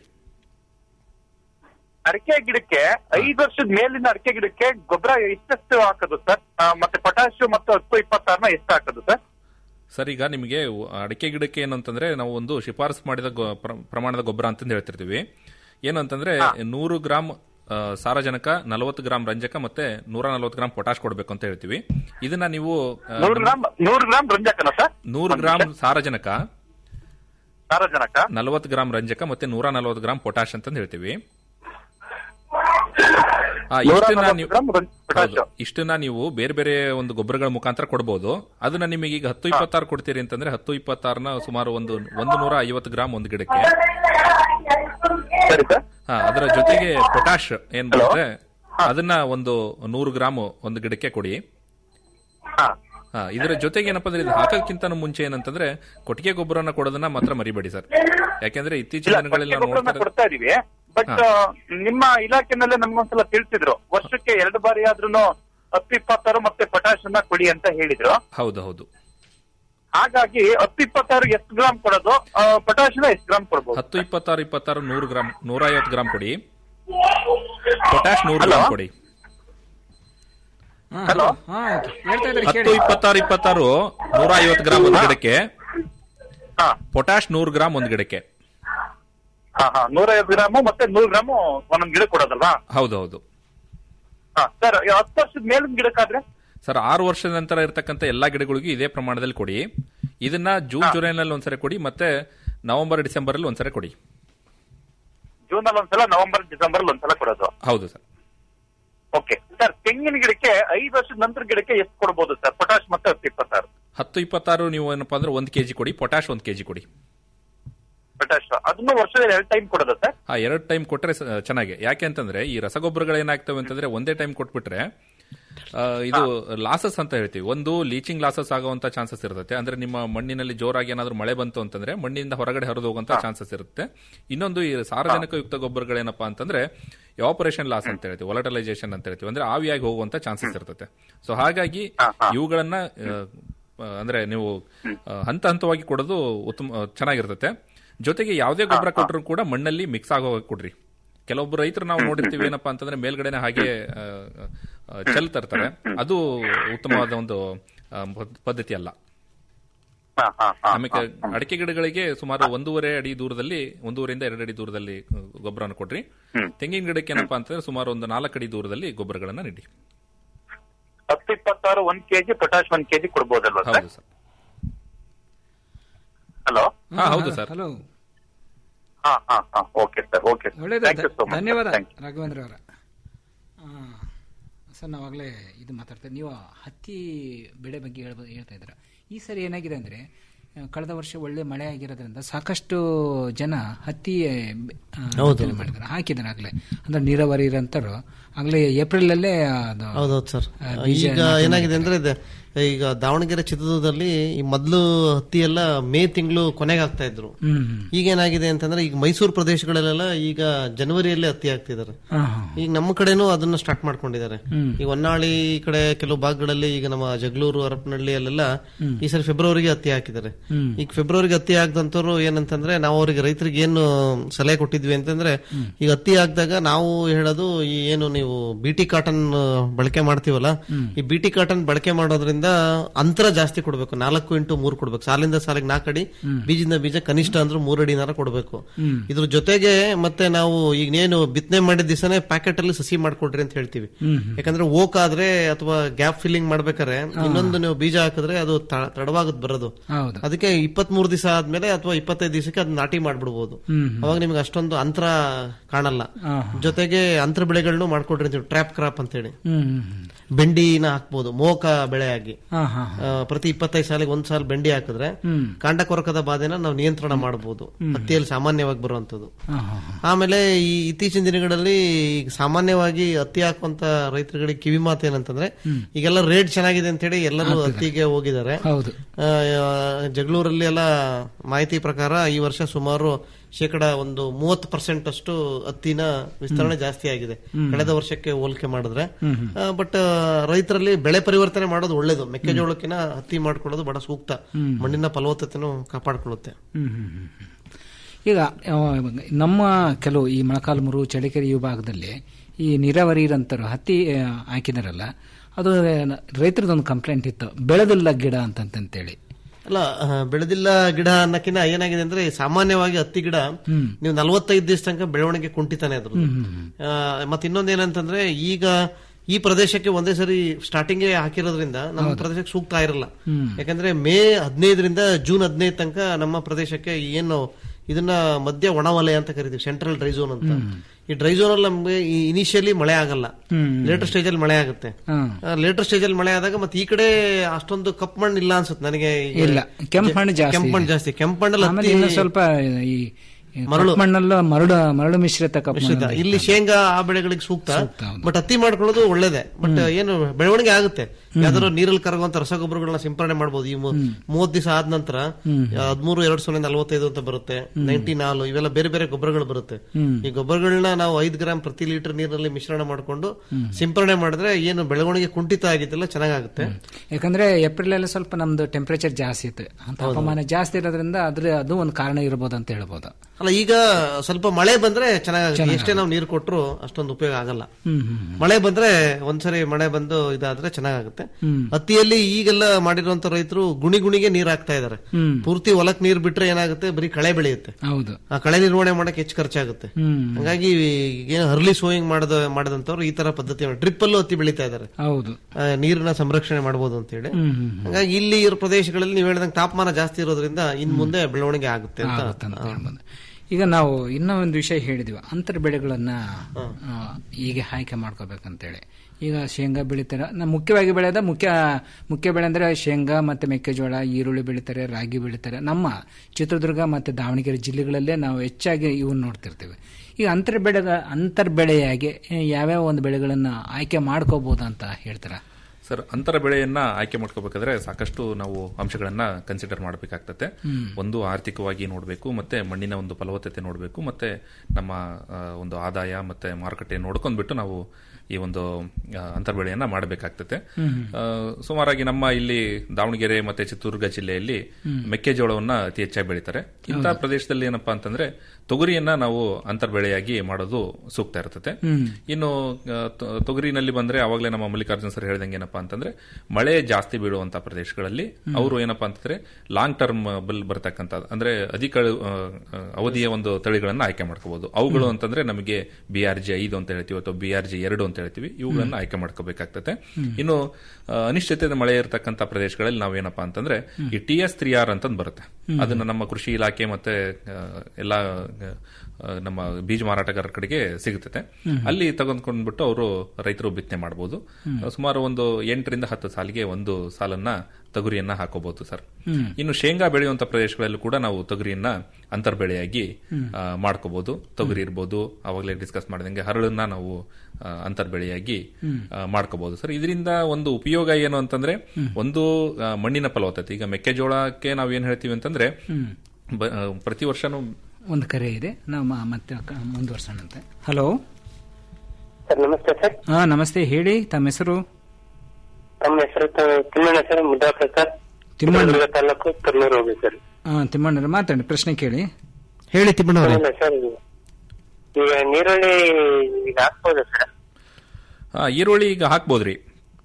S: ಅಡಿಕೆ ಗಿಡಕ್ಕೆ ಐದು ವರ್ಷದ ಮೇಲಿನ ಅಡಿಕೆ ಗಿಡಕ್ಕೆ ಗೊಬ್ಬರ ಎಷ್ಟೆಷ್ಟು ಹಾಕೋದು ಸರ್ ಆ, ಮತ್ತೆ ಪೊಟ್ಯಾಶ್ ಮತ್ತು ಹತ್ತು ಇಪ್ಪತ್ತಾರನ ಎಷ್ಟು ಹಾಕೋದು ಸರ್
R: ಸರ್ ಈಗ ನಿಮಗೆ ಅಡಿಕೆ ಗಿಡಕ್ಕೆ ಏನಂತಂದ್ರೆ ನಾವು ಒಂದು ಶಿಫಾರಸು ಮಾಡಿದ ಗೊ- ಪ್ರ- ಪ್ರಮಾಣದ ಗೊಬ್ಬರ ಅಂತಂದು ಹೇಳ್ತಿರ್ತೀವಿ ಏನು ಅಂತಂದ್ರೆ ನೂರು ಗ್ರಾಮ್ ಆ, ಸಾರಜನಕ ನಲವತ್ತು ಗ್ರಾಮ್ ರಂಜಕ ಮತ್ತೆ ನೂರ ನಲವತ್ತು ಗ್ರಾಮ್ ಪೊಟಾಶ್ ಕೊಡಬೇಕು ಅಂತ ಹೇಳ್ತೀವಿ ಇದನ್ನ ನೀವು ಆ,
S: ನೂರು ಗ್ರಾಮ್ ನೂರು ಗ್ರಾಮ್ ರಂಜಕನ ಸರ್
R: ನೂರು ಗ್ರಾಮ್ ಸಾರಜನಕ
S: ಸಾರಜನಕ
R: ನಲವತ್ತು ಗ್ರಾಮ್ ರಂಜಕ ಮತ್ತೆ ನೂರ ನಲವತ್ತು ಗ್ರಾಮ್ ಪೊಟಾಶ್ ಅಂತಂದು ಹೇಳ್ತೀವಿ ಆ,
S: ನೂರ
R: ಇಷ್ಟನ್ನ
S: ನಲವತ್ತು
R: ನೀವು
S: ಗ್ರಾಮ್ ರಂಜ- ಪೊಟ್ಯಾಶ್.
R: ಹೌದು. ಇಷ್ಟನ್ನ ನೀವು ಬೇರೆ ಬೇರೆ ಒಂದು ಗೊಬ್ಬರಗಳ ಮುಖಾಂತರ ಕೊಡಬಹುದು ಅದನ್ನ ನಿಮಗೆ ಈಗ ಹತ್ತು ಇಪ್ಪತ್ತಾರು ಕೊಡ್ತೀರಿ ಅಂತಂದ್ರೆ ಹತ್ತು ಇಪ್ಪತ್ತಾರನ ಸುಮಾರು ಒಂದು ಒಂದು ನೂರ ಐವತ್ತು ಗ್ರಾಮ್ ಒಂದು ಗಿಡಕ್ಕೆ ಹಾ ಅದರ ಜೊತೆಗೆ ಪೊಟ್ಯಾಶ್ ಏನ್ ಬರುತ್ತೆ ಅದನ್ನ ಒಂದು ನೂರು ಗ್ರಾಮ್ ಒಂದು ಗಿಡಕ್ಕೆ ಕೊಡಿ ಹಾ ಇದರ ಜೊತೆಗೆ ಏನಪ್ಪಾ ಅಂದ್ರೆ ಇದು ಹಾಕಕ್ಕಿಂತ ಮುಂಚೆ ಏನಂತಂದ್ರೆ ಕೊಟ್ಟಿಗೆ ಗೊಬ್ಬರನ ಕೊಡೋದನ್ನ ಮಾತ್ರ ಮರಿಬೇಡಿ ಸರ್ ಯಾಕೆಂದ್ರೆ ಇತ್ತೀಚಿನ ದಿನಗಳಲ್ಲಿ ನಾವು
S: ಗೊಬ್ಬರನ
R: ನೋಡ್ತಾ ಇರೋದು-
S: ಕೊಡ್ತಾ ಇದೀವಿ ಬಟ್
R: ಹಾ.
S: ನಿಮ್ಮ ಇಲಾಖೆನಲ್ಲೇ ನಮ್ಗೊಂದ್ಸಲ ತಿಳಿಸಿದ್ರು ವರ್ಷಕ್ಕೆ ಎರಡು ಬಾರಿ ಆದ್ರೂ ಹತ್ತು ಇಪ್ಪತ್ತಾರು ಮತ್ತೆ ಪೊಟ್ಯಾಶ್ ಅನ್ನ ಕೊಡಿ ಅಂತ ಹೇಳಿದ್ರು
R: ಹೌದು ಹೌದು
S: ಹಾಗಾಗಿ ಹತ್ತು ಇಪ್ಪತ್ತಾರು ಎಷ್ಟು ಗ್ರಾಮ್ ಕೊಡೋದು ಪೊಟ್ಯಾಶ್ ಎಷ್ಟು ಗ್ರಾಮ್ ಕೊಡ್ಬೋದು
R: ಹತ್ತು ಇಪ್ಪತ್ತಾರು ಇಪ್ಪತ್ತಾರು ನೂರು ಗ್ರಾಮ್ ನೂರ ಐವತ್ತು ಗ್ರಾಮ್ ಕೊಡಿ ಪೊಟ್ಯಾಶ್ ನೂರು ಗ್ರಾಮ್ ಕೊಡಿ
S: ಹಲೋ
P: ಹಾ ಹೇಳ್ತಾ ಇದ್ದಾರೆ
R: ಹತ್ತು
P: ಕೇಳಿ
R: ಇಪ್ಪತ್ತಾರು ಇಪ್ಪತ್ತಾರು ನೂರ ಐವತ್ತು ಗ್ರಾಮ್ ಒಂದು ಗಿಡಕ್ಕೆ ಪೊಟ್ಯಾಶ್ ನೂರು ಗ್ರಾಮ್ ಒಂದು ಗಿಡಕ್ಕೆ
S: ಹಾ ಹಾ ನೂರೈವತ್ತು ಗ್ರಾಮು ಮತ್ತೆ ನೂರು ಗ್ರಾಮು ಒಂದೊಂದ್ ಗಿಡ ಕೊಡೋದಲ್ವಾ
R: ಹೌದು ಹೌದು
S: ಹಾ ಸರ್ ಹತ್ತು ವರ್ಷದ ಮೇಲಿನ ಗಿಡಕ್ಕಾದ್ರೆ
R: ಸರ್ ಆರು ವರ್ಷದ ನಂತರ ಇರತಕ್ಕಂತ ಎಲ್ಲಾ ಗಿಡಗಳಿಗೂ ಇದೇ ಪ್ರಮಾಣದಲ್ಲಿ ಕೊಡಿ ಇದನ್ನ ಜೂನ್ ಜುಲೈನಲ್ಲಿ ಒಂದ್ಸರಿ ಕೊಡಿ ಮತ್ತೆ ನವೆಂಬರ್ ಡಿಸೆಂಬರ್ ಅಲ್ಲಿ ಒಂದ್ಸರಿ ಕೊಡಿ
S: ಜೂನ್ ಅಲ್ಲಿ ಒಂದ್ಸಲ ನವೆಂಬರ್ ಡಿಸೆಂಬರ್ ಅಲ್ಲಿ ಒಂದ್ಸಲ ಕೊಡೋದು
R: ಹೌದು ಸರ್
S: ಓಕೆ ಸರ್ ತೆಂಗಿನ ಗಿಡಕ್ಕೆ ಐದು ವರ್ಷದ ನಂತರ ಗಿಡಕ್ಕೆ ಎಷ್ಟು ಕೊಡ್ಬೋದು ಸರ್ ಪೊಟ್ಯಾಶ್ ಮತ್ತೆ ಹತ್ತು ಇಪ್ಪತ್ತಾರು
R: ಹತ್ತು ಇಪ್ಪತ್ತಾರು ನೀವು ಏನಪ್ಪಾ ಅಂದ್ರೆ ಒಂದ್ ಕೆಜಿ ಕೊಡಿ ಪೊಟ್ಯಾಶ್ ಒಂದ್ ಕೆಜಿ ಕೊಡಿ
S: ಪೊಟ್ಯಾಶ್ ಅದನ್ನು ವರ್ಷದಲ್ಲಿ ಎರಡು ಟೈಮ್ ಕೊಡೋದು ಸರ್
R: ಆ ಎರಡು ಟೈಮ್ ಕೊಟ್ರೆ ಸ- ಚೆನ್ನಾಗಿ ಯಾಕೆ ಅಂತಂದ್ರೆ ಈ ರಸಗೊಬ್ಬರಗಳು ಏನಾಗ್ತವೆ ಅಂತಂದ್ರೆ ಒಂದೇ ಟೈಮ್ ಕೊಟ್ಬಿಟ್ರೆ ಆ, ಇದು ಲಾಸಸ್ ಅಂತ ಹೇಳ್ತೀವಿ ಒಂದು ಲೀಚಿಂಗ್ ಲಾಸಸ್ ಆಗುವಂತ ಚಾನ್ಸಸ್ ಇರುತ್ತೆ ಅಂದ್ರೆ ನಿಮ್ಮ ಮಣ್ಣಿನಲ್ಲಿ ಜೋರಾಗಿ ಏನಾದ್ರು ಮಳೆ ಬಂತು ಅಂತಂದ್ರೆ ಮಣ್ಣಿನಿಂದ ಹೊರಗಡೆ ಹರಿದು ಹೋಗುವಂತ ಚಾನ್ಸಸ್ ಇರುತ್ತೆ ಇನ್ನೊಂದು ಈ ಸಾರ್ವಜನಿಕ ಯುಕ್ತ ಗೊಬ್ಬರಗಳೇನಪ್ಪಾ ಅಂತಂದ್ರೆ ಎವಾಪರೇಷನ್ ಲಾಸ್ ಅಂತ ಹೇಳ್ತೀವಿ ವೊಲಟಲೈಸೇಷನ್ ಅಂತ ಹೇಳ್ತೀವಿ ಅಂದ್ರೆ ಆವಿಯಾಗಿ ಹೋಗುವಂತ ಚಾನ್ಸಸ್ ಇರ್ತದೆ ಸೊ ಹಾಗಾಗಿ ಇವುಗಳನ್ನ ಆ, ಆ, ಅಂದ್ರೆ ನೀವು ಆ, ಹಂತ ಹಂತವಾಗಿ ಕೊಡೋದು ಉತ್ತಮ ಆ, ಚೆನ್ನಾಗಿರ್ತತೆ ಜೊತೆಗೆ ಯಾವುದೇ ಗೊಬ್ಬರ ಕೊಟ್ಟರು ಕೂಡ ಮಣ್ಣಲ್ಲಿ ಮಿಕ್ಸ್ ಆಗೋ ಕೊಡ್ರಿ ಕೆಲವೊಬ್ಬರು ರೈತರು ನಾವು ನೋಡಿರ್ತೀವಿ ಏನಪ್ಪಾ ಅಂತಂದ್ರೆ ಮೇಲ್ಗಡೆನೆ ಹಾಗೆ ಆ, ಆ, ಚೆಲ್ ತರ್ತಾರೆ ಅದು ಉತ್ತಮವಾದ ಒಂದು ಆ, ಪದ್- ಪದ್ಧತಿ ಅಲ್ಲ ಆಮೇಲೆ ಅಡಿಕೆ ಗಿಡಗಳಿಗೆ ಸುಮಾರು ಒಂದೂವರೆ ಅಡಿ ದೂರದಲ್ಲಿ ಒಂದೂವರೆಯಿಂದ ಎರಡು ಅಡಿ ದೂರದಲ್ಲಿ ಗೊಬ್ಬರವನ್ನು ಕೊಡ್ರಿ ತೆಂಗಿನ ಗಿಡಕ್ಕೆ ಏನಪ್ಪಾ ಅಂತಂದ್ರೆ ಸುಮಾರು ಒಂದು ನಾಲ್ಕು ಅಡಿ ದೂರದಲ್ಲಿ ಗೊಬ್ಬರಗಳನ್ನ ನೀಡಿ
T: ಹತ್ತು ಇಪ್ಪತ್ತಾರು ಒಂದ್ ಕೆಜಿ ಪೊಟಾಶ್ ಒಂದ್ ಕೆಜಿ ಕೊಡ್ಬೋದಲ್ವಾ ಸರ್
R: ಹೌದು ಸರ್
T: ಹಲೋ
R: ಹಾ ಹೌದು ಸರ್
P: ಹಲೋ
T: ಹಾ ಹಾ ಹಾ ಓಕೆ ಸರ್ ಓಕೆ
P: ಒಳ್ಳೇದು
T: ಥ್ಯಾಂಕ್ ಯು ಸೋ ಮಚ್
P: ಧನ್ಯವಾದ
T: ಥ್ಯಾಂಕ್ ಯು
P: ರಾಘವೇಂದ್ರ ಅವರ ಸರ್ ನಾವಾಗಲೇ ಇದು ಮಾತಾಡ್ತಾ ನೀವು ಹತ್ತಿ ಬೆಳೆ ಬಗ್ಗೆ ಹೇಳ್ಬ- ಹೇಳ್ತಾ ಇದ್ದೀರಾ ಈ ಸರಿ ಏನಾಗಿದೆ ಅಂದರೆ ಕಳೆದ ವರ್ಷ ಒಳ್ಳೆ ಮಳೆ ಆಗಿರೋದ್ರಿಂದ ಸಾಕಷ್ಟು ಜನ ಹತ್ತಿ ಆ,
Q: ಹೌದು.
P: ಬಿತ್ತನೆ ಮಾಡಿದ್ದಾರೆ ಹಾಕಿದ್ದಾರೆ ಆಗಲೇ ಅಂದ್ರೆ ನೀರಾವರಿ ಇರೋಂಥವ್ರು ಆಗಲೇ ಏಪ್ರಿಲಲ್ಲೇ ಅದು
Q: ಹೌದೌದು ಸರ್
P: ಆ, ಬೀಜ
Q: ಈಗ
P: ನಾಟಿ
Q: ಏನಾಗಿದೆ ಅಂದ್ರೆ ಇದೆ, ಈಗ ದಾವಣಗೆರೆ ಚಿತ್ರದುರ್ಗದಲ್ಲಿ ಈ ಮೊದಲು ಹತ್ತಿ ಎಲ್ಲ ಮೇ ತಿಂಗಳು ಕೊನೆಗೆ ಆಗ್ತಾ ಇದ್ರು
P: ಹ್ಮ್, ಹ್ಮ್.
Q: ಈಗ ಏನಾಗಿದೆ ಅಂತಂದ್ರೆ ಈಗ ಮೈಸೂರು ಪ್ರದೇಶಗಳಲ್ಲೆಲ್ಲ ಈಗ ಜನವರಿಯಲ್ಲೇ ಹತ್ತಿ ಆಗ್ತಿದ್ದಾರೆ
P: ಹಾ, ಹಾ.
Q: ಈಗ ನಮ್ಮ ಕಡೆನೂ ಅದನ್ನ ಸ್ಟಾರ್ಟ್ ಮಾಡ್ಕೊಂಡಿದ್ದಾರೆ
P: ಹ್ಮ್.
Q: ಈಗ ಹೊನ್ನಾಳಿ ಈ ಕಡೆ ಕೆಲವು ಭಾಗಗಳಲ್ಲಿ ಈಗ ನಮ್ಮ ಜಗಳೂರು ಹರಪನಹಳ್ಳಿ ಅಲ್ಲೆಲ್ಲ
P: ಹ್ಮ್.
Q: ಈ ಸರಿ ಫೆಬ್ರವರಿಗೆ ಹತ್ತಿ ಹಾಕಿದ್ದಾರೆ
P: ಹ್ಮ್.
Q: ಈಗ ಫೆಬ್ರವರಿಗೆ ಹತ್ತಿ ಹಾಕ್ದಂತವ್ರು ಏನಂತಂದ್ರೆ ನಾವು ಅವರಿಗೆ ರೈತರಿಗೆ ಏನು ಸಲಹೆ ಕೊಟ್ಟಿದ್ವಿ ಅಂತಂದ್ರೆ ಈಗ ಹತ್ತಿ ಹಾಕಿದಾಗ ನಾವು ಹೇಳೋದು ಈ ಏನು ನೀವು ಬಿಟಿ ಕಾಟನ್ ಬಳಕೆ ಮಾಡ್ತೀವಲ್ಲ ಈ ಬಿಟಿ ಕಾಟನ್ ಬಳಕೆ ಮಾಡೋದ್ರಿಂದ ಅಂತರ ಜಾಸ್ತಿ ಕೊಡಬೇಕು ನಾಲ್ಕು ಇಂಟು ಮೂರು ಕೊಡ್ಬೇಕು ಸಾಲಿಂದ ಸಾಲಿಗೆ ನಾಲ್ಕು ಅಡಿ ಬೀಜದಿಂದ ಬೀಜ ಕನಿಷ್ಠ ಅಂದ್ರೆ ಮೂರು ಅಡಿನಾರ ಕೊಡಬೇಕು
P: ಹ್ಮ್.
Q: ಇದ್ರ ಜೊತೆಗೆ ಮತ್ತೆ ನಾವು ಈಗ ಏನು ಬಿತ್ತನೆ ಮಾಡಿದ ದಿವಸನೇ ಪ್ಯಾಕೆಟ್ ಅಲ್ಲಿ ಸಸಿ ಮಾಡ್ಕೊಡ್ರಿ ಅಂತ ಹೇಳ್ತೀವಿ
P: ಹ್ಮ್, ಹ್ಮ್.
Q: ಯಾಕಂದ್ರೆ ಓಕ್ ಆದ್ರೆ ಅಥವಾ ಗ್ಯಾಪ್ ಫಿಲ್ಲಿಂಗ್ ಮಾಡ್ಬೇಕಾದ್ರೆ ಇನ್ನೊಂದು ನೀವು ಬೀಜ ಹಾಕಿದ್ರೆ ಅದು ತ- ತಡವಾಗದ್ ಬರೋದು
P: ಹೌದು
Q: ಅದಕ್ಕೆ ಇಪ್ಪತ್ತ್ ಮೂರು ದಿವಸ ಆದ್ಮೇಲೆ ಅಥವಾ ಇಪ್ಪತ್ತೈದು ದಿವಸಕ್ಕೆ ಅದನ್ನ ನಾಟಿ ಮಾಡ್ಬಿಡ್ಬೋದು
P: ಹ್ಮ್,
Q: ಅವಾಗ ನಿಮ್ಗೆ ಅಷ್ಟೊಂದು ಅಂತರ ಕಾಣಲ್ಲ
P: ಹಾ,
Q: ಜೊತೆಗೆ ಅಂತರ ಬೆಳೆಗಳನ್ನು ಮಾಡ್ಕೊಡ್ರಿ ಅಂತೀವಿ ಟ್ರ್ಯಾಪ್ ಕ್ರಾಪ್ ಅಂತೇಳಿ
P: ಹ್ಮ್, ಹ್ಮ್, ಹ್ಮ್.
Q: ಬೆಂಡಿನ ಹಾಕ್ಬೋದು ಮೋಕ ಬೆಳೆಯಾಗಿ
P: ಹಾ, ಹಾ,
Q: ಆ, ಪ್ರತಿ ಇಪ್ಪತ್ತೈದು ಸಾಲಿಗೆ ಒಂದ್ ಸಾಲ ಬೆಂಡಿ ಹಾಕಿದ್ರೆ
P: ಹ್ಮ್.
Q: ಕಾಂಡ ಕೊರಕದ ಬಾಧೆನ ನಾವು ನಿಯಂತ್ರಣ ಮಾಡಬಹುದು ಹತ್ತಿಯಲ್ಲಿ ಸಾಮಾನ್ಯವಾಗಿ ಬರುವಂತದ್ದು
P: ಹಾ, ಹಾ, ಹಾ.
Q: ಆಮೇಲೆ ಈ ಇತ್ತೀಚಿನ ದಿನಗಳಲ್ಲಿ ಈಗ ಸಾಮಾನ್ಯವಾಗಿ ಹತ್ತಿ ಹಾಕುವಂತ ರೈತರುಗಳಿಗೆ ಕಿವಿ ಮಾತು ಏನಂತಂದ್ರೆ ಈಗೆಲ್ಲ ರೇಟ್ ಚೆನ್ನಾಗಿದೆ ಅಂತ ಹೇಳಿ ಎಲ್ಲರೂ ಹತ್ತಿಗೆ ಹೋಗಿದ್ದಾರೆ
P: ಹೌದು
Q: ಆ, ಜಗಳೂರಲ್ಲಿ ಎಲ್ಲ ಮಾಹಿತಿ ಪ್ರಕಾರ ಈ ವರ್ಷ ಸುಮಾರು ಶೇಕಡ ಒಂದು ಮೂವತ್ತು ಪರ್ಸೆಂಟ್ ಅಷ್ಟು ಹತ್ತಿನ ವಿಸ್ತರಣೆ ಜಾಸ್ತಿ ಆಗಿದೆ
P: ಹ್ಮ್.
Q: ಕಳೆದ ವರ್ಷಕ್ಕೆ ಹೋಲಿಕೆ ಮಾಡಿದ್ರೆ
P: ಹ್ಮ್, ಹ್ಮ್.
Q: ಬಟ್ ರೈತರಲ್ಲಿ ಬೆಳೆ ಪರಿವರ್ತನೆ ಮಾಡೋದು ಒಳ್ಳೇದು ಮೆಕ್ಕೆಜೋಳಕ್ಕಿನ ಹತ್ತಿ ಮಾಡ್ಕೊಳ್ಳೋದು ಬಹಳ ಸೂಕ್ತ
P: ಹ್ಮ್.
Q: ಮಣ್ಣಿನ ಫಲವತ್ತತೆನೂ ಕಾಪಾಡ್ಕೊಳ್ಳುತ್ತೆ
P: ಹ್ಮ್, ಹ್ಮ್, ಹ್ಮ್, ಹ್ಮ್. ಈಗ ಆ, ನಮ್ಮ ಕೆಲವು ಈ ಮೊಳಕಾಲ್ಮುರು ಚಳಿಕೆರೆ ಈ ಭಾಗದಲ್ಲಿ ಈ ನೀರಾವರಿ ಇರಂತರು ಹತ್ತಿ ಆ, ಹಾಕಿದಾರಲ್ಲ ಅದು ರೈತರದೊಂದು ಕಂಪ್ಲೇಂಟ್ ಇತ್ತು ಬೆಳೆದಿಲ್ಲ ಗಿಡ ಅಂತಂತೇಳಿ
Q: ಅಲ್ಲ ಆ, ಬೆಳೆದಿಲ್ಲ ಗಿಡ ಅನ್ನಕ್ಕಿಂತ ಏನಾಗಿದೆ ಅಂದ್ರೆ ಸಾಮಾನ್ಯವಾಗಿ ಹತ್ತಿ ಗಿಡ ನೀವು ನಲವತ್ತೈದು ದಿವಸ ತನಕ ಬೆಳವಣಿಗೆ ಕುಂಠಿತಾನೆ ಅದ್ರದ್ದು ಆ, ಮತ್ತೆ ಇನ್ನೊಂದು ಏನಂತಂದ್ರೆ ಈಗ ಈ ಪ್ರದೇಶಕ್ಕೆ ಒಂದೇ ಸರಿ ಸ್ಟಾರ್ಟಿಂಗ್ ಹಾಕಿರೋದ್ರಿಂದ ನಮ್ಮ ಪ್ರದೇಶಕ್ಕೆ ಸೂಕ್ತ ಇರಲ್ಲ
P: ಹ್ಮ್.
Q: ಯಾಕಂದ್ರೆ ಮೇ ಹದಿನೈದರಿಂದ ಜೂನ್ ಹದಿನೈದು ತನಕ ನಮ್ಮ ಪ್ರದೇಶಕ್ಕೆ ಏನು ಇದನ್ನ ಮಧ್ಯ ಒಣವಲಯ ಅಂತ ಕರಿತೀವಿ ಸೆಂಟ್ರಲ್ ಡ್ರೈ ಝೋನ್ ಅಂತ ಈ ಡ್ರೈ ಝೋನ್ ಅಲ್ಲಿ ನಮ್ಗೆ ಇನಿಷಿಯಲಿ ಮಳೆ ಆಗಲ್ಲ
P: ಹ್ಮ್.
Q: ಲೇಟರ್ ಸ್ಟೇಜ್ ಅಲ್ಲಿ ಮಳೆ ಆಗುತ್ತೆ
P: ಹಾ.
Q: ಲೇಟರ್ ಸ್ಟೇಜ್ ಅಲ್ಲಿ ಮಳೆ ಆದಾಗ ಮತ್ತೆ ಈ ಕಡೆ ಅಷ್ಟೊಂದು ಕಪ್ಪು ಮಣ್ಣು ಇಲ್ಲ ಅನ್ಸುತ್ತೆ ನನಗೆ ಈಗ
P: ಇಲ್ಲ ಕೆಂಪು ಮಣ್ಣು ಜಾಸ್ತಿ
Q: ಕೆಂಪು ಮಣ್ಣು
P: ಇದೆ.
Q: ಜಾಸ್ತಿ ಕೆಂಪು ಮಣ್ಣಲ್ಲಿ
P: ಆಮೇಲೆ
Q: ಹತ್ತಿ
P: ಇನ್ನು ಸ್ವಲ್ಪ ಈ ಈ
Q: ಮರಳು.
P: ಕಪ್ಪು ಮಣ್ಣಲ್ಲೂ ಮರಳು ಮರಳು ಮಿಶ್ರಿತ ಕಪ್ಪು
Q: ಮಿಶ್ರಿತ.
P: ಮಣ್ಣು
Q: ಇಲ್ಲಿ ಶೇಂಗಾ ಆ ಬೆಳೆಗಳಿಗೆ ಸೂಕ್ತ ಬಟ್ ಹತ್ತಿ ಮಾಡ್ಕೊಳ್ಳೋದು ಒಳ್ಳೇದೇ ಬಟ್ ಏನು ಬೆಳವಣಿಗೆ ಆಗುತ್ತೆ ಯಾವ್ದಾದ್ರು ನೀರಲ್ಲಿ ಕರಗುವಂತ ರಸಗೊಬ್ಬರಗಳನ್ನ ಸಿಂಪರಣೆ ಮಾಡಬಹುದು ಈ ಮೂ- ಮೂವತ್ ದಿವಸ ಆದ ನಂತರ ಹದಿಮೂರು ಎರಡ್ ಸಾವಿರದ ನಲವತ್ತೈದು ಅಂತ ಬರುತ್ತೆ ನೈನ್ಟಿ ನಾಲು ಇವೆಲ್ಲ ಬೇರೆ ಬೇರೆ ಗೊಬ್ಬರಗಳು ಬರುತ್ತೆ
P: ಹ್ಮ್.
Q: ಈ ಗೊಬ್ಬರಗಳನ್ನ ನಾವು ಐದು ಗ್ರಾಮ್ ಪ್ರತಿ ಲೀಟರ್ ನೀರಿನಲ್ಲಿ ಮಿಶ್ರಣ ಮಾಡಿಕೊಂಡು ಸಿಂಪರಣೆ ಮಾಡಿದ್ರೆ ಏನು ಬೆಳವಣಿಗೆ ಕುಂಠಿತ ಆಗಿದ್ದೆಲ್ಲ ಚೆನ್ನಾಗುತ್ತೆ
P: ಯಾಕಂದ್ರೆ ಏಪ್ರಿಲ್ ಅಲ್ಲಿ ಸ್ವಲ್ಪ ನಮ್ದು ಟೆಂಪರೇಚರ್ ಜಾಸ್ತಿ ಇತ್ತು ತಾಪಮಾನ ಜಾಸ್ತಿ ಇರೋದ್ರಿಂದ ಅದ್ರ ಅದು ಒಂದು ಕಾರಣ ಇರಬಹುದು ಅಂತ ಹೇಳ್ಬೋದು
Q: ಅಲ್ಲ ಈಗ ಸ್ವಲ್ಪ ಮಳೆ ಬಂದ್ರೆ ಚೆನ್ನಾಗುತ್ತೆ ಎಷ್ಟೇ ನಾವು ನೀರು ಕೊಟ್ಟರು ಅಷ್ಟೊಂದು ಉಪಯೋಗ ಆಗಲ್ಲ
P: ಹ್ಮ್ ಹ್ಮ್
Q: ಮಳೆ ಬಂದ್ರೆ ಒಂದ್ಸರಿ ಮಳೆ ಬಂದು ಇದಾದ್ರೆ ಚೆನ್ನಾಗುತ್ತೆ
P: ಹ್ಮ್.
Q: ಹತ್ತಿಯಲ್ಲಿ ಈಗೆಲ್ಲ ಮಾಡಿರುವಂತ ರೈತರು ಗುಣಿ ಗುಣಿಗೆ ನೀರ್ ಹಾಕ್ತಾ ಇದಾರೆ
P: ಹ್ಮ್.
Q: ಪೂರ್ತಿ ಹೊಲಕ್ ನೀರ್ ಬಿಟ್ರೆ ಏನಾಗುತ್ತೆ ಬರೀ ಕಳೆ ಬೆಳೆಯುತ್ತೆ
P: ಹೌದು
Q: ಆ ಕಳೆ ನಿರ್ವಹಣೆ ಮಾಡಕ್ಕೆ ಹೆಚ್ಚು ಖರ್ಚಾಗುತ್ತೆ
P: ಹ್ಮ್
Q: ಹಂಗಾಗಿ ಏನು ಹರ್ಲಿ ಸೋಯಿಂಗ್ ಮಾಡದ ಮಾಡಿದಂತವ್ರು ಈ ತರ ಪದ್ಧತಿ ಡ್ರಿಪ್ ಅಲ್ಲೂ ಹತ್ತಿ ಬೆಳೀತಾ ಇದಾರೆ
P: ಹೌದು
Q: ಆ, ನೀರಿನ ಸಂರಕ್ಷಣೆ ಮಾಡಬಹುದು ಅಂತ ಹೇಳಿ
P: ಹ್ಮ್ ಹ್ಮ್
Q: ಹಂಗಾಗಿ ಇಲ್ಲಿ ಇರೋ ಪ್ರದೇಶಗಳಲ್ಲಿ ನೀವು ಹೇಳಿದಂಗೆ ತಾಪಮಾನ ಜಾಸ್ತಿ ಇರೋದ್ರಿಂದ ಇನ್ ಮುಂದೆ ಬೆಳವಣಿಗೆ ಆಗುತ್ತೆ ಅಂತ
P: ಆಗುತ್ತೆ ಅಂತ ಹೇಳ್ಬೋದು. ಈಗ ನಾವು ಇನ್ನೂ ಒಂದು ವಿಷಯ ಹೇಳಿದ್ವಿ ಅಂತರ ಬೆಳೆಗಳನ್ನ ಆ, ಹೀಗೆ ಆಯ್ಕೆ ಮಾಡ್ಕೋಬೇಕಂತೇಳಿ ಈಗ ಶೇಂಗಾ ಬೆಳಿತಾರೆ ನಾ ಮುಖ್ಯವಾಗಿ ಬೆಳೆದ ಮುಖ್ಯ ಮುಖ್ಯ ಬೆಳೆ ಅಂದ್ರೆ ಶೇಂಗಾ ಮತ್ತೆ ಮೆಕ್ಕೆಜೋಳ ಈರುಳ್ಳಿ ಬೆಳಿತಾರೆ ರಾಗಿ ಬೆಳಿತಾರೆ ನಮ್ಮ ಚಿತ್ರದುರ್ಗ ಮತ್ತೆ ದಾವಣಗೆರೆ ಜಿಲ್ಲೆಗಳಲ್ಲೇ ನಾವು ಹೆಚ್ಚಾಗಿ ಇವನ್ನ ನೋಡ್ತಿರ್ತೀವಿ ಈಗ ಅಂತರ ಬೆಳೆ ಅಂತರ್ ಬೆಳೆಯಾಗಿ ಯಾವ್ಯಾವ ಒಂದು ಬೆಳೆಗಳನ್ನ ಆಯ್ಕೆ ಮಾಡ್ಕೋಬಹುದು ಅಂತ ಹೇಳ್ತಾರ
R: ಸರ್ ಅಂತರ ಬೆಳೆಯನ್ನ ಆಯ್ಕೆ ಮಾಡ್ಕೋಬೇಕಾದ್ರೆ ಸಾಕಷ್ಟು ನಾವು ಅಂಶಗಳನ್ನ ಕನ್ಸಿಡರ್ ಮಾಡಬೇಕಾಗ್ತದೆ
P: ಹ್ಮ್.
R: ಒಂದು ಆರ್ಥಿಕವಾಗಿ ನೋಡಬೇಕು ಮತ್ತೆ ಮಣ್ಣಿನ ಒಂದು ಫಲವತ್ತತೆ ನೋಡಬೇಕು ಮತ್ತೆ ನಮ್ಮ ಆ, ಒಂದು ಆದಾಯ ಮತ್ತೆ ಮಾರುಕಟ್ಟೆ ನೋಡ್ಕೊಂಡ್ಬಿಟ್ಟು ನಾವು ಈ ಒಂದು ಆ, ಅಂತರ್ ಬೆಳೆಯನ್ನ ಮಾಡಬೇಕಾಗ್ತದೆ
P: ಹ್ಮ್.
R: ಸುಮಾರಾಗಿ ನಮ್ಮ ಇಲ್ಲಿ ದಾವಣಗೆರೆ ಮತ್ತೆ ಚಿತ್ರದುರ್ಗ ಜಿಲ್ಲೆಯಲ್ಲಿ
P: ಹ್ಮ್.
R: ಮೆಕ್ಕೆಜೋಳವನ್ನ ಅತಿ ಹೆಚ್ಚಾಗಿ ಬೆಳೀತಾರೆ ಇಂತಹ
P: ಹೌದು.
R: ಪ್ರದೇಶದಲ್ಲಿ ಏನಪ್ಪಾ ಅಂತಂದ್ರೆ ತೊಗರಿಯನ್ನ ನಾವು ಅಂತರ್ ಬೆಳೆಯಾಗಿ ಮಾಡೋದು ಸೂಕ್ತ ಇರ್ತದೆ
P: ಹ್ಮ್.
R: ಇನ್ನು ಆ, ತ- ತೊಗರಿನಲ್ಲಿ ಬಂದ್ರೆ ಅವಾಗಲೇ ನಮ್ಮ ಮಲ್ಲಿಕಾರ್ಜುನ್ ಸರ್ ಹೇಳ್ದಂಗೆ ಏನಪ್ಪಾ ಅಂತಂದ್ರೆ ಮಳೆ ಜಾಸ್ತಿ ಬೀಳುವಂತ ಪ್ರದೇಶಗಳಲ್ಲಿ
P: ಹ್ಮ್.
R: ಅವರು ಏನಪ್ಪಾ ಅಂತಂದ್ರೆ ಲಾಂಗ್ ಟರ್ಮ್ ಬಿಲ್ ಬರ್ತಕ್ಕಂಥ ಅಂದ್ರೆ ಅಧಿಕ ಆ, ಆ, ಅವಧಿಯ ಒಂದು ತಳಿಗಳನ್ನ ಆಯ್ಕೆ ಮಾಡ್ಕೋಬಹುದು ಅವುಗಳು ಅಂತಂದ್ರೆ ನಮಗೆ ಬಿ ಆರ್ ಜಿ ಐದು ಅಂತ ಹೇಳ್ತೀವಿ ಅಥವಾ ಬಿ ಆರ್ ಜಿ ಎರಡು ಅಂತ ಹೇಳ್ತೀವಿ ಇವುಗಳನ್ನ ಆಯ್ಕೆ ಮಾಡ್ಕೋಬೇಕಾಗ್ತದೆ
P: ಹ್ಮ್.
R: ಇನ್ನು ಆ, ಅನಿಶ್ಚಿತತೆ ಮಳೆ ಇರತಕ್ಕಂಥ ಪ್ರದೇಶಗಳಲ್ಲಿ ನಾವೇನಪ್ಪಾ ಅಂತಂದ್ರೆ ಈ ಟಿ ಎಸ್ ತ್ರೀ ಆರ್ ಅಂತ ಬರುತ್ತೆ
P: ಹ್ಮ್.
R: ಅದನ್ನ ನಮ್ಮ ಕೃಷಿ ಇಲಾಖೆ ಮತ್ತೆ ಆ, ಎಲ್ಲ ಆ, ನಮ್ಮ ಬೀಜ ಮಾರಾಟಗಾರರ ಕಡೆಗೆ ಸಿಗುತ್ತದೆ
P: ಹ್ಮ್.
R: ಅಲ್ಲಿ ತೆಗೆದುಕೊಂಡ್ಬಿಟ್ಟು ಅವರು ರೈತರು ಬಿತ್ತನೆ ಮಾಡಬಹುದು
P: ಹ್ಮ್.
R: ಸುಮಾರು ಒಂದು ಎಂಟರಿಂದ ಹತ್ತು ಸಾಲಿಗೆ ಒಂದು ಸಾಲನ್ನ ತೊಗರಿಯನ್ನ ಹಾಕೋಬಹುದು ಸರ್
P: ಹ್ಮ್.
R: ಇನ್ನು ಶೇಂಗಾ ಬೆಳೆಯುವಂತ ಪ್ರದೇಶಗಳಲ್ಲೂ ಕೂಡ ನಾವು ತೊಗರಿಯನ್ನ ಅಂತರ್ ಬೆಳೆಯಾಗಿ
P: ಹ್ಮ್.
R: ಆ, ಮಾಡ್ಕೋಬಹುದು ತೊಗರಿ ಇರ್ಬೋದು ಅವಾಗಲೇ ಡಿಸ್ಕಸ್ ಮಾಡಿದಂಗೆ ಹರಳನ್ನ ನಾವು ಆ, ಅಂತರ್ ಬೆಳೆಯಾಗಿ
P: ಹ್ಮ್.
R: ಆ, ಮಾಡ್ಕೋಬಹುದು ಸರ್ ಇದರಿಂದ ಒಂದು ಉಪಯೋಗ ಏನು ಅಂತಂದ್ರೆ ಒಂದು ಆ, ಮಣ್ಣಿನ ಫಲವತ್ತತೆ ಈಗ ಮೆಕ್ಕೆಜೋಳಕ್ಕೆ ನಾವು ಏನ್ ಹೇಳ್ತೀವಿ ಅಂತಂದ್ರೆ
P: ಹ್ಮ್.
R: ಬ- ಆ, ಪ್ರತಿ ವರ್ಷನೂ
P: ಒಂದು ಕರೆ ಇದೆ ನಾವು ಮ- ಮತ್ತೆ ಕ- ಮುಂದುವರ್ಸೋಣಂತೆ ಹಲೋ
U: ಸರ್ ನಮಸ್ತೆ ಸರ್
P: ಹಾ ನಮಸ್ತೆ ಹೇಳಿ ತಮ್ಮ ಹೆಸರು
U: ನಮ್ಮ ಹೆಸರು ತ- ತಿಮ್ಮಣ್ಣ ಸರ್ ಮುದ್ದಾಪುರ ಸರ್
P: ತಿಮ್ಮಣ್ಣ.
U: ಚಿತ್ರದುರ್ಗ ತಾಲೂಕು ಕರ್ನೂರು ಹೋಗಿ ಸರ್
P: ಹಾ ತಿಮ್ಮಣ್ಣರ ಮಾತಾಡಿ ಪ್ರಶ್ನೆ ಕೇಳಿ
Q: ಹೇಳಿ ತಿಮ್ಮಣ್ಣವರೇ
U: ಇಲ್ಲ ಸರ್ ಈಗ ನೀರುಳ್ಳಿ ಈಗ ಹಾಕ್ಬೋದಾ ಸರ್
R: ಆ, ಈರುಳ್ಳಿ ಈಗ ಹಾಕ್ಬೋದ್ರಿ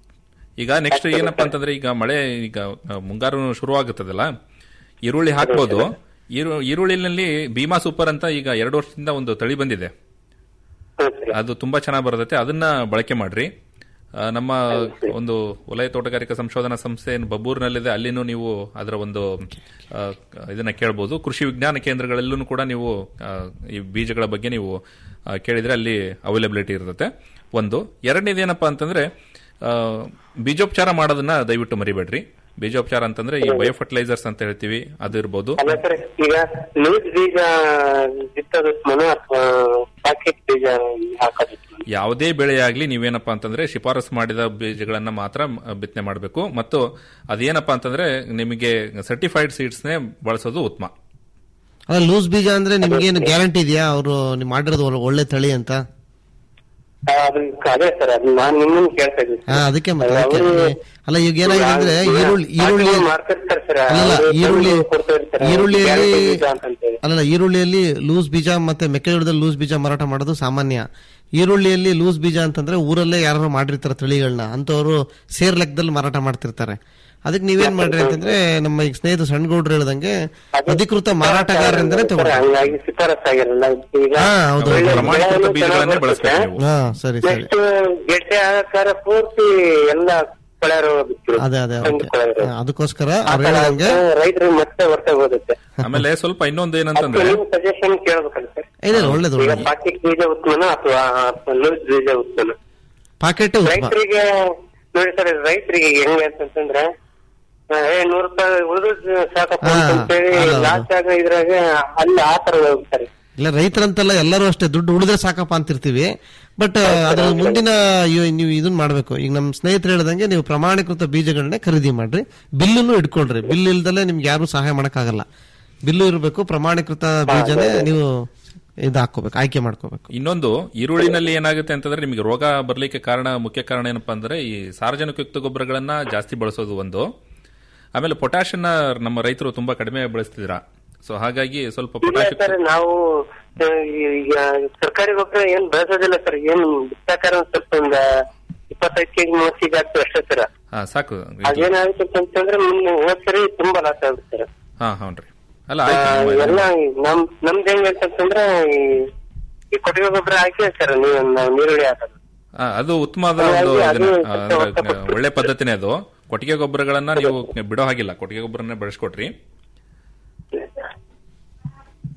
R: ಈಗ ನೆಕ್ಸ್ಟ್ ಏನಪ್ಪಾ ಅಂತಂದ್ರೆ ಈಗ ಮಳೆ ಈಗ ಆ, ಮುಂಗಾರು ಶುರು ಆಗುತ್ತದಲ್ಲ ಈರುಳ್ಳಿ ಹಾಕ್ಬೋದು ಈರು ಈರುಳ್ಳಿನಲ್ಲಿ ಭೀಮಾ ಸೂಪರ್ ಅಂತ ಈಗ ಎರಡು ವರ್ಷದಿಂದ ಒಂದು ತಳಿ ಬಂದಿದೆ ಅದು ತುಂಬಾ ಚೆನ್ನಾಗಿ ಬರ್ತೈತೆ ಅದನ್ನ ಬಳಕೆ ಮಾಡ್ರಿ ಆ, ನಮ್ಮ ಒಂದು ವಲಯ ತೋಟಗಾರಿಕಾ ಸಂಶೋಧನಾ ಸಂಸ್ಥೆ ಏನು ಬಬ್ಬೂರಿನಲ್ಲಿದೆ ಅಲ್ಲಿನೂ ನೀವು ಅದರ ಒಂದು ಆ, ಇದನ್ನ ಕೇಳಬಹುದು ಕೃಷಿ ವಿಜ್ಞಾನ ಕೇಂದ್ರಗಳಲ್ಲೂ ಕೂಡ ನೀವು ಆ, ಈ ಬೀಜಗಳ ಬಗ್ಗೆ ನೀವು ಆ, ಕೇಳಿದ್ರೆ ಅಲ್ಲಿ ಅವೈಲಬಿಲಿಟಿ ಇರುತ್ತೆ ಒಂದು ಎರಡನೇದು ಏನಪ್ಪಾ ಅಂತಂದ್ರೆ ಆ, ಬೀಜೋಪಚಾರ ಮಾಡೋದನ್ನ ದಯವಿಟ್ಟು ಮರಿಬೇಡ್ರಿ ಬೀಜೋಪಚಾರ ಅಂತಂದ್ರೆ ಈ ಬಯೋ ಫರ್ಟಿಲೈಸರ್ಸ್ ಅಂತ ಹೇಳ್ತೀವಿ ಅದು ಇರ್ಬೋದು
U: ಅಲ್ಲ ಸರ್ ಈಗ ಲೂಸ್ ಬೀಜ ಬಿತ್ತೋದು ಮನ ಅಥವಾ ಪ್ಯಾಕೆಟ್ ಬೀಜ ಹಾಕೋದು
R: ಯಾವುದೇ ಬೆಳೆಯಾಗ್ಲಿ ನೀವೇನಪ್ಪಾ ಅಂತಂದ್ರೆ ಶಿಫಾರಸು ಮಾಡಿದ ಬೀಜಗಳನ್ನ ಮಾತ್ರ ಮ- ಬಿತ್ತನೆ ಮಾಡಬೇಕು ಮತ್ತು ಅದೇನಪ್ಪಾ ಅಂತಂದ್ರೆ ನಿಮಗೆ ಸರ್ಟಿಫೈಡ್ ಸೀಡ್ಸ್ನೇ ಬಳಸೋದು ಉತ್ತಮ
Q: ಅಲ್ಲ ಲೂಸ್ ಬೀಜ ಅಂದ್ರೆ ನಿಮ್ಗೇನು ಗ್ಯಾರಂಟಿ ಇದೆಯಾ ಅವರು ನೀವು ಮಾಡಿರೋದು ಒಳ್ಳೆ- ಒಳ್ಳೆ ತಳಿ ಅಂತ
U: ಆ, ಅದು ಅದೇ ಸರ್ ಅದು ನಾನು ನಿಮ್ಮನ್ನ ಕೇಳ್ತಾ ಇದ್ದೀನಿ
Q: ಹಾ ಅದಕ್ಕೆ ಮತ್ತೆ
U: ಅವರು
Q: ಯಾಕೆ- ಅಲ್ಲ ಈಗ ಏನಾಗಿದೆ ಅಂದ್ರೆ ಈರುಳ್ಳಿ ಈರುಳ್ಳಿ
U: ಮಾಡ್ತಿರ್ತಾರೆ ಸರ್
Q: ಅಲ್ಲಲ್ಲ
U: ಅವ್ರು
Q: ಈರುಳ್ಳಿ
U: ತಂದು ಕೊಡ್ತಾ ಇರ್ತಾರೆ.
Q: ಈರುಳ್ಳಿಯಲ್ಲಿ
U: ಗ್ಯಾರಂಟಿ ಬೀಜ ಅಂತಂತೇಳಿ.
Q: ಅಲ್ಲಲ್ಲ ಈರುಳ್ಳಿಯಲ್ಲಿ ಲೂಸ್ ಬೀಜ ಮತ್ತೆ ಮೆಕ್ಕೆಜೋಳದಲ್ಲಿ ಲೂಸ್ ಬೀಜ ಮಾರಾಟ ಮಾಡೋದು ಸಾಮಾನ್ಯ ಈರುಳ್ಳಿಯಲ್ಲಿ ಲೂಸ್ ಬೀಜ ಅಂತಂದ್ರೆ ಊರಲ್ಲೇ ಯಾರು ಮಾಡಿರ್ತಾರೆ ತಳಿಗಳನ್ನ ಅಂತವರು ಸೇರ್ ಲೆಕ್ಕದಲ್ಲಿ ಮಾರಾಟ ಮಾಡ್ತಿರ್ತಾರೆ ಅದಕ್ಕೆ ನೀವೇನ್ ಮಾಡ್ರಿ ಅಂತಂದ್ರೆ ನಮ್ಮ ಈಗ ಸ್ನೇಹಿತ ಸಣ್ಣಗೌಡ್ರು ಹೇಳ್ದಂಗೆ ಅಧಿಕೃತ ಮಾರಾಟಗಾರರಿಂದನೇ
U: ಸರ್,
Q: ತಗೊಳ್ಳಿ
U: ಹಂಗಾಗಿ ಶಿಫಾರಸ್ ಆಗಿರಲ್ಲ ಈಗ
Q: ಹಾ ಹೌದು
U: ಒಳ್ಳೆ
R: ಪ್ರಮಾಣಿತ
U: ಬೆಳೆನೂ
R: ಬೀಜಗಳನ್ನೇ
U: ಚೆನ್ನಾಗ್
R: ಬಳಸ್ಬೇಕು
U: ಬರ್ತದೆ.
R: ನೀವು
Q: ಹಾ ಸರಿ ಸರಿ
U: ನೆಕ್ಸ್ಟ್ ಗೆಡ್ಡೆ ಆಗಕ್ಕಾರ ಪೂರ್ತಿ ಎಲ್ಲ ಕೊಳೆ ರೋಗ ಬಿತ್ತು
Q: ಅದೇ ಅದೇ
U: ಒಂದು
Q: ಓಕೆ
U: ಕೊಳೆ ರೋಗ.
Q: ಅದಕ್ಕೋಸ್ಕರ
U: ಆ
Q: ಅವ್ರು
U: ಥರ
Q: ಹೇಳ್ದಂಗೆ
U: ರೈತರಿಗೆ ಮತ್ತೆ ಹೊರಟೆ ಹೋಗುತ್ತೆ
R: ಆಮೇಲೆ ಸ್ವಲ್ಪ ಇನ್ನೊಂದು ಏನಂತಂದ್ರೆ
U: ನೀವು ಸಜೆಷನ್ ಕೇಳ್ಬೇಕಲ್ಲ ಸರ್
Q: ಇಲ್ಲ ಇಲ್ಲ, ಒಳ್ಳೇದು
U: ಈಗ
Q: ಒಳ್ಳೇದು
U: ಪಾಕೆಟ್ ಬೀಜ ಉತ್ಪನ್ನ ಅಥವಾ ಲೂಸ್ ಬೀಜ ಉತ್ಪನ್ನ
Q: ಪಾಕೆಟ್ ಉತ್ತಮ
U: ರೈತರಿಗೆ ನೋಡಿ ಸರ್ ರೈತರಿಗೆ ಹೆಂಗೆ ಅಂತಂದ್ರೆ ಆ, ಏ ನೂರು ರೂಪಾಯಿ ಉಳಿದು ಸಾಕಪ್ಪ
Q: ಹಾ,
U: ಅಂತೇಳಿ
Q: ಹೌದು, ಹೌದು.
U: ಲಾಸ್ಟ್ ಆಗ ಇದ್ರಾಗ ಅಲ್ಲಿ ಆ ತರ ಹೋಗ್ತಾರೆ
Q: ಇಲ್ಲ ರೈತರಂತಲ್ಲ ಎಲ್ಲರೂ ಅಷ್ಟೇ ದುಡ್ಡು ಉಳಿದ್ರೆ ಸಾಕಪ್ಪ ಅಂತಿರ್ತೀವಿ ಬಟ್ ಅದ್ರ ಮುಂದಿನ ಇವ್- ನೀವು ಇದನ್ನ ಮಾಡ್ಬೇಕು ಈಗ ನಮ್ಮ ಸ್ನೇಹಿತರು ಹೇಳ್ದಂಗೆ ನೀವು ಪ್ರಮಾಣೀಕೃತ ಬೀಜಗಳನ್ನೇ ಖರೀದಿ ಮಾಡ್ರಿ ಬಿಲ್ಲನ್ನು ಇಟ್ಕೊಳ್ರಿ ಬಿಲ್ ಇಲ್ದಲೆ ನಿಮ್ಗೆ ಯಾರು ಸಹಾಯ ಮಾಡಕ್ಕಾಗಲ್ಲ ಬಿಲ್ಲು ಇರಬೇಕು ಪ್ರಮಾಣೀಕೃತ ಬೀಜನೇ ನೀವು ಇದು ಹಾಕೋಬೇಕು ಆಯ್ಕೆ ಮಾಡ್ಕೋಬೇಕು
R: ಇನ್ನೊಂದು ಈರುಳ್ಳಿನಲ್ಲಿ ಏನಾಗುತ್ತೆ ಅಂತಂದ್ರೆ ನಿಮಗೆ ರೋಗ ಬರ್ಲಿಕ್ಕೆ ಕಾರಣ ಮುಖ್ಯ ಕಾರಣ ಏನಪ್ಪಾ ಅಂದ್ರೆ ಈ ಸಾರ್ವಜನಿಕಯುಕ್ತ ಗೊಬ್ಬರಗಳನ್ನ ಜಾಸ್ತಿ ಬಳಸೋದು ಒಂದು ಆಮೇಲೆ ಪೊಟ್ಯಾಷನ್ನ ನಮ್ಮ ರೈತರು ತುಂಬಾ ಕಡಿಮೆ ಬಳಸ್ತಿದ್ರ ಸೊ ಹಾಗಾಗಿ ಸ್ವಲ್ಪ
U: ಇಲ್ಲ
R: ಪೊಟ್ಯಾಷ್
U: ಸರ್ ನಾವು ಆ, ಈಗ ಸರ್ಕಾರಿ ಗೊಬ್ಬರ ಏನ್ ಬೆಳೆಸೋದಿಲ್ಲ ಸರ್ ಏನ್ ಬಿತ್ತಾಕಾರ ಒಂದ್ ಸ್ವಲ್ಪ ಒಂದ್ ಇಪ್ಪತ್ತೈದು ಕೆಜಿ ಮೂವತ್ತು ಕೆಜಿ ಆಗ್ತದೆ ಅಷ್ಟೇ ಸರ್
R: ಹಾ ಸಾಕು
U: ಅದೇನಾಗುತ್ತೆ ಅಂತಂದ್ರೆ ಮುಂದೆ ಹೋದ್ ಸರಿ ತುಂಬಾ ಲಾಸ್ ಆಗುತ್ತೆ ಸರ್
R: ಹಾ ಹೌನ್ರಿ ಅಲ್ಲ
U: ಆ,
R: ಆಯ್ತು
U: ಎಲ್ಲ ನಮ್ ನಮ್ದು ಹೆಂಗ್ ಅಂತಂದ್ರೆ ಈ ಈ ಕೊಟ್ಟಿಗೆ ಗೊಬ್ಬರ ಹಾಕಿ ಸರ್ ನೀವು ನಾವು ನೀರುಳ್ಳಿ ಹಾಕೋದು
R: ಆ, ಅದು ಉತ್ತಮವಾದ ಒಂದು
U: ಹಾಗಾಗಿ
R: ಇದನ್ನ,
U: ಅದು
R: ಆ,
U: ಸ್ವಲ್ಪ
R: ಅಂದ್ರೆ ಒಳ್ಳೆ ಪದ್ಧತಿನೇ ಅದು ಕೊಟ್ಟಿಗೆ ಗೊಬ್ಬರಗಳನ್ನ ನೀವು ಬಿಡೋ ಹಾಗಿಲ್ಲ ಕೊಟ್ಟಿಗೆ ಗೊಬ್ಬರನ್ನೇ ಬಳಸ್ಕೊಟ್ರಿ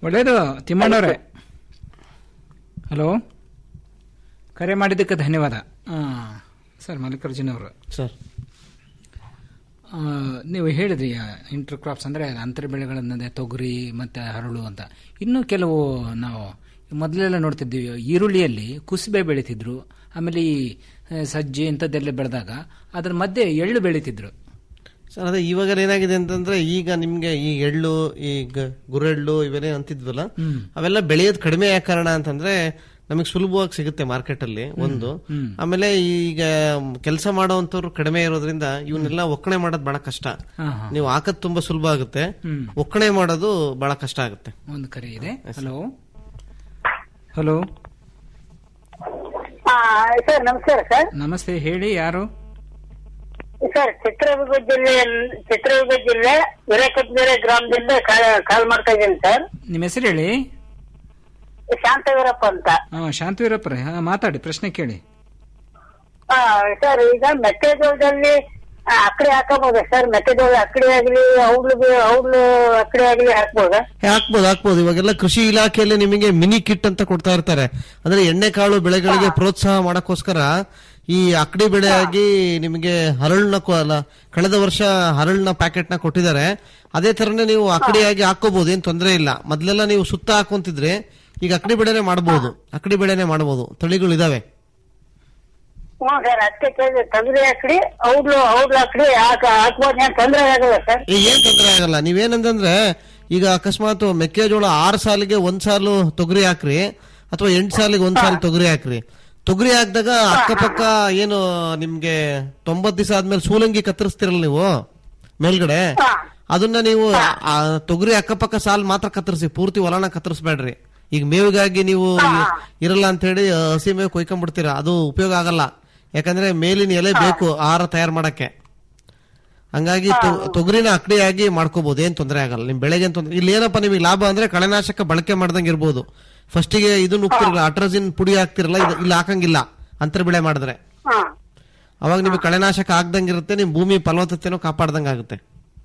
P: ಒಳ್ಳೇದು ತಿಮ್ಮಣ್ಣವ್ರೆ ಹಲೋ ಕರೆ ಮಾಡಿದ್ದಕ್ಕೆ ಧನ್ಯವಾದ ಆ, ಸರ್ ಮಲ್ಲಿಕಾರ್ಜುನ್ ಅವರು
Q: ಸರ್
P: ಆ, ನೀವು ಹೇಳಿದ್ರಿ ಇಂಟರ್ ಕ್ರಾಪ್ಸ್ ಅಂದರೆ ಅಂತರ ಬೆಳೆಗಳನ್ನದೇ ತೊಗರಿ ಮತ್ತು ಹರಳು ಅಂತ ಇನ್ನೂ ಕೆಲವು ನಾವು ಮೊದಲೆಲ್ಲ ನೋಡ್ತಿದ್ವಿ ಈರುಳ್ಳಿಯಲ್ಲಿ ಕುಸುಬೆ ಬೆಳೀತಿದ್ರು ಆಮೇಲೆ ಈ ಆ, ಸಜ್ಜೆ ಇಂಥದ್ದೆಲ್ಲ ಬೆಳೆದಾಗ ಅದ್ರ ಮಧ್ಯೆ ಎಳ್ಳು ಬೆಳೀತಿದ್ರು
Q: ಸರ್ ಅದೇ ಇವಾಗ ಏನಾಗಿದೆ ಅಂತಂದ್ರೆ ಈಗ ನಿಮ್ಗೆ ಈ ಎಳ್ಳು ಈ ಗ- ಗುರೆಳ್ಳು ಇವೆಲ್ಲ ಅಂತಿದ್ವಲ್ಲ
P: ಹ್ಮ್.
Q: ಅವೆಲ್ಲ ಬೆಳೆಯೋದು ಕಡಿಮೆ ಯಾಕೆ ಕಾರಣ ಅಂತಂದ್ರೆ ನಮಗೆ ಸುಲಭವಾಗಿ ಸಿಗುತ್ತೆ ಮಾರ್ಕೆಟ್ ಅಲ್ಲಿ ಒಂದು
P: ಹ್ಮ್.
Q: ಆಮೇಲೆ ಈಗ ಕೆಲಸ ಮಾಡೋವಂಥವ್ರು ಕಡಿಮೆ ಇರೋದ್ರಿಂದ ಇವನ್ನೆಲ್ಲ ಒಕ್ಕಣೆ ಮಾಡೋದು ಬಹಳ ಕಷ್ಟ
P: ಹಾ, ಹಾ.
Q: ನೀವು ಹಾಕೋದ್ ತುಂಬಾ ಸುಲಭ ಆಗುತ್ತೆ
P: ಹ್ಮ್.
Q: ಒಕ್ಕಣೆ ಮಾಡೋದು ಬಹಳ ಕಷ್ಟ ಆಗುತ್ತೆ
P: ಒಂದು ಕರೆ ಇದೆ ಹಲೋ ಹಲೋ
U: ಸರ್ ನಮಸ್ಕಾರ ಸರ್
P: ನಮಸ್ತೆ ಹೇಳಿ ಯಾರು
U: ಸರ್ ಚಿತ್ರದುರ್ಗ ಜಿಲ್ಲೆ ಚಿತ್ರದುರ್ಗ ಜಿಲ್ಲೆ ಹಿರೇಕಟ್ಗೆರೆ ಗ್ರಾಮದಿಂದ ಕಾ- ಕಾಲ್ ಮಾಡ್ತಾ ಇದ್ದೀನಿ ಸರ್
P: ನಿಮ್ಮ ಹೆಸರು ಹೇಳಿ
U: ಶಾಂತವೀರಪ್ಪ ಅಂತ
P: ಹಾ ಶಾಂತಿವೀರಪ್ಪರೇ ಹಾ ಮಾತಾಡಿ ಪ್ರಶ್ನೆ ಕೇಳಿ
U: ಆ, ಸರ್ ಈಗ ಮೆಕ್ಕೆಜೋಳದಲ್ಲಿ ಆ, ಅಕ್ಕಡಿ ಹಾಕಬಹುದಾ ಸರ್ ಮೆಕ್ಕೆಜೋಳ ಅಕ್ಕಡಿ ಆಗ್ಲಿ ಔಡ್ಲು ಔಡ್ಲು ಅಕ್ಕಡಿ ಆಗ್ಲಿ ಹಾಕ್ಬೋದಾ
Q: ಹೇ, ಹಾಕ್ಬೋದು ಹಾಕ್ಬೋದು ಇವಾಗೆಲ್ಲ ಕೃಷಿ ಇಲಾಖೆಯಲ್ಲಿ ನಿಮಗೆ ಮಿನಿ ಕಿಟ್ ಅಂತ ಕೊಡ್ತಾ ಇರ್ತಾರೆ ಅಂದ್ರೆ ಎಣ್ಣೆಕಾಳು ಬೆಳೆಗಳಿಗೆ ಪ್ರೋತ್ಸಾಹ ಮಾಡಕ್ಕೋಸ್ಕರ ಈ ಅಕ್ಕಡಿ ಬೆಳೆಯಾಗಿ ನಿಮಗೆ ಹರಳನ್ನ ಕೊ- ಅಲ್ಲ ಕಳೆದ ವರ್ಷ ಹರಳನ್ನ ಪ್ಯಾಕೆಟ್ ನ ಕೊಟ್ಟಿದ್ದಾರೆ ಅದೇ ತರನೇ ನೀವು ಅಕ್ಕಡಿಯಾಗಿ ಹಾಕೋಬಹುದು ಏನ್ ತೊಂದರೆ ಇಲ್ಲ ಮೊದ್ಲೆಲ್ಲ ನೀವು ಸುತ್ತ ಹಾಕೊಂತಿದ್ರೆ ಈಗ ಅಕ್ಕಡಿ ಬೆಳೆನೆ ಮಾಡಬಹುದು ಅಕ್ಕಡಿ ಬೆಳೆನೆ ಮಾಡಬಹುದು ತಳಿಗಳು ಇದಾವೆ
U: ಹ್ಞೂ ಸರ್ ಅದಕ್ಕೆ ಕೇಳಿದೆ ತೊಗರಿ ಅಕ್ಕಡಿ ಔಡ್ಲು ಔಡ್ಲು ಅಕ್ಕಡಿ ಹಾಕ ಹಾಕ್ಬೋದು ಏನ್ ತೊಂದರೆ ಆಗಲ್ಲ ಸರ್
Q: ಏ, ಏನ್ ತೊಂದರೆ ಆಗಲ್ಲ ನೀವೇನಂತಂದ್ರೆ ಈಗ ಅಕಸ್ಮಾತ್ ಮೆಕ್ಕೆಜೋಳ ಆರು ಸಾಲಿಗೆ ಒಂದ್ ಸಾಲು ತೊಗರಿ ಹಾಕ್ರಿ ಅಥವಾ ಎಂಟು ಸಾಲಿಗೆ ಒಂದ್ ಸಾಲು ತೊಗರಿ ಹಾಕ್ರಿ ತೊಗರಿ ಹಾಕಿದಾಗ ಅಕ್ಕಪಕ್ಕ ಏನು ನಿಮ್ಗೆ ತೊಂಬತ್ ದಿವಸ ಆದ್ಮೇಲೆ ಸೂಲಂಗಿ ಕತ್ತರಿಸ್ತಿರಲ್ಲ ನೀವು ಮೇಲ್ಗಡೆ ಅದನ್ನ ನೀವು ಆ ತೊಗರಿ ಅಕ್ಕಪಕ್ಕ ಸಾಲ್ ಮಾತ್ರ ಕತ್ತರಿಸಿ ಪೂರ್ತಿ ಹೊಲನ ಕತ್ತರಿಸ್ಬೇಡ್ರಿ ಈಗ ಮೇವಿಗಾಗಿ ನೀವು ಇರಲ್ಲ ಅಂತ ಹೇಳಿ ಹಸಿ ಮೇವು ಕೊಯ್ಕೊಂಡ್ಬಿಡ್ತೀರಾ ಅದು ಉಪಯೋಗ ಆಗಲ್ಲ ಯಾಕಂದ್ರೆ ಮೇಲಿನ ಎಲೆ ಬೇಕು ಆಹಾರ ತಯಾರು ಮಾಡಕ್ಕೆ ಹಂಗಾಗಿ ತೊ- ತೊಗರಿನ ಅಕ್ಕಡಿಯಾಗಿ ಮಾಡ್ಕೋಬಹುದು ಏನ್ ತೊಂದರೆ ಆಗಲ್ಲ ನಿಮ್ ಬೆಳೆಗೆ ಏನ್ ತೊಂದ್ರೆ ಇಲ್ಲಿ ಏನಪ್ಪ ನಿಮಗೆ ಲಾಭ ಅಂದ್ರೆ ಕಳೆನಾಶಕ ಬಳಕೆ ಮಾಡ್ದಂಗೆ ಇರ್ಬೋದು ಫಸ್ಟಿಗೆ ಇದನ್ನ ಉಪ್ತಿರಲ್ಲ ಅಟ್ರಜಿನ್ ಪುಡಿ ಹಾಕ್ತಿರಲ್ಲ ಇದು ಇಲ್ಲಿ ಹಾಕಂಗಿಲ್ಲ ಅಂತರ ಬೆಳೆ ಮಾಡಿದ್ರೆ ಅವಾಗ ನಿಮಗೆ ಕಳೆನಾಶಕ ಆಗ್ದಂಗಿರುತ್ತೆ ನಿಮ್ ಭೂಮಿ ಫಲವತ್ತತೆನೂ ಕಾಪಾಡ್ದಂಗ ಆಗುತ್ತೆ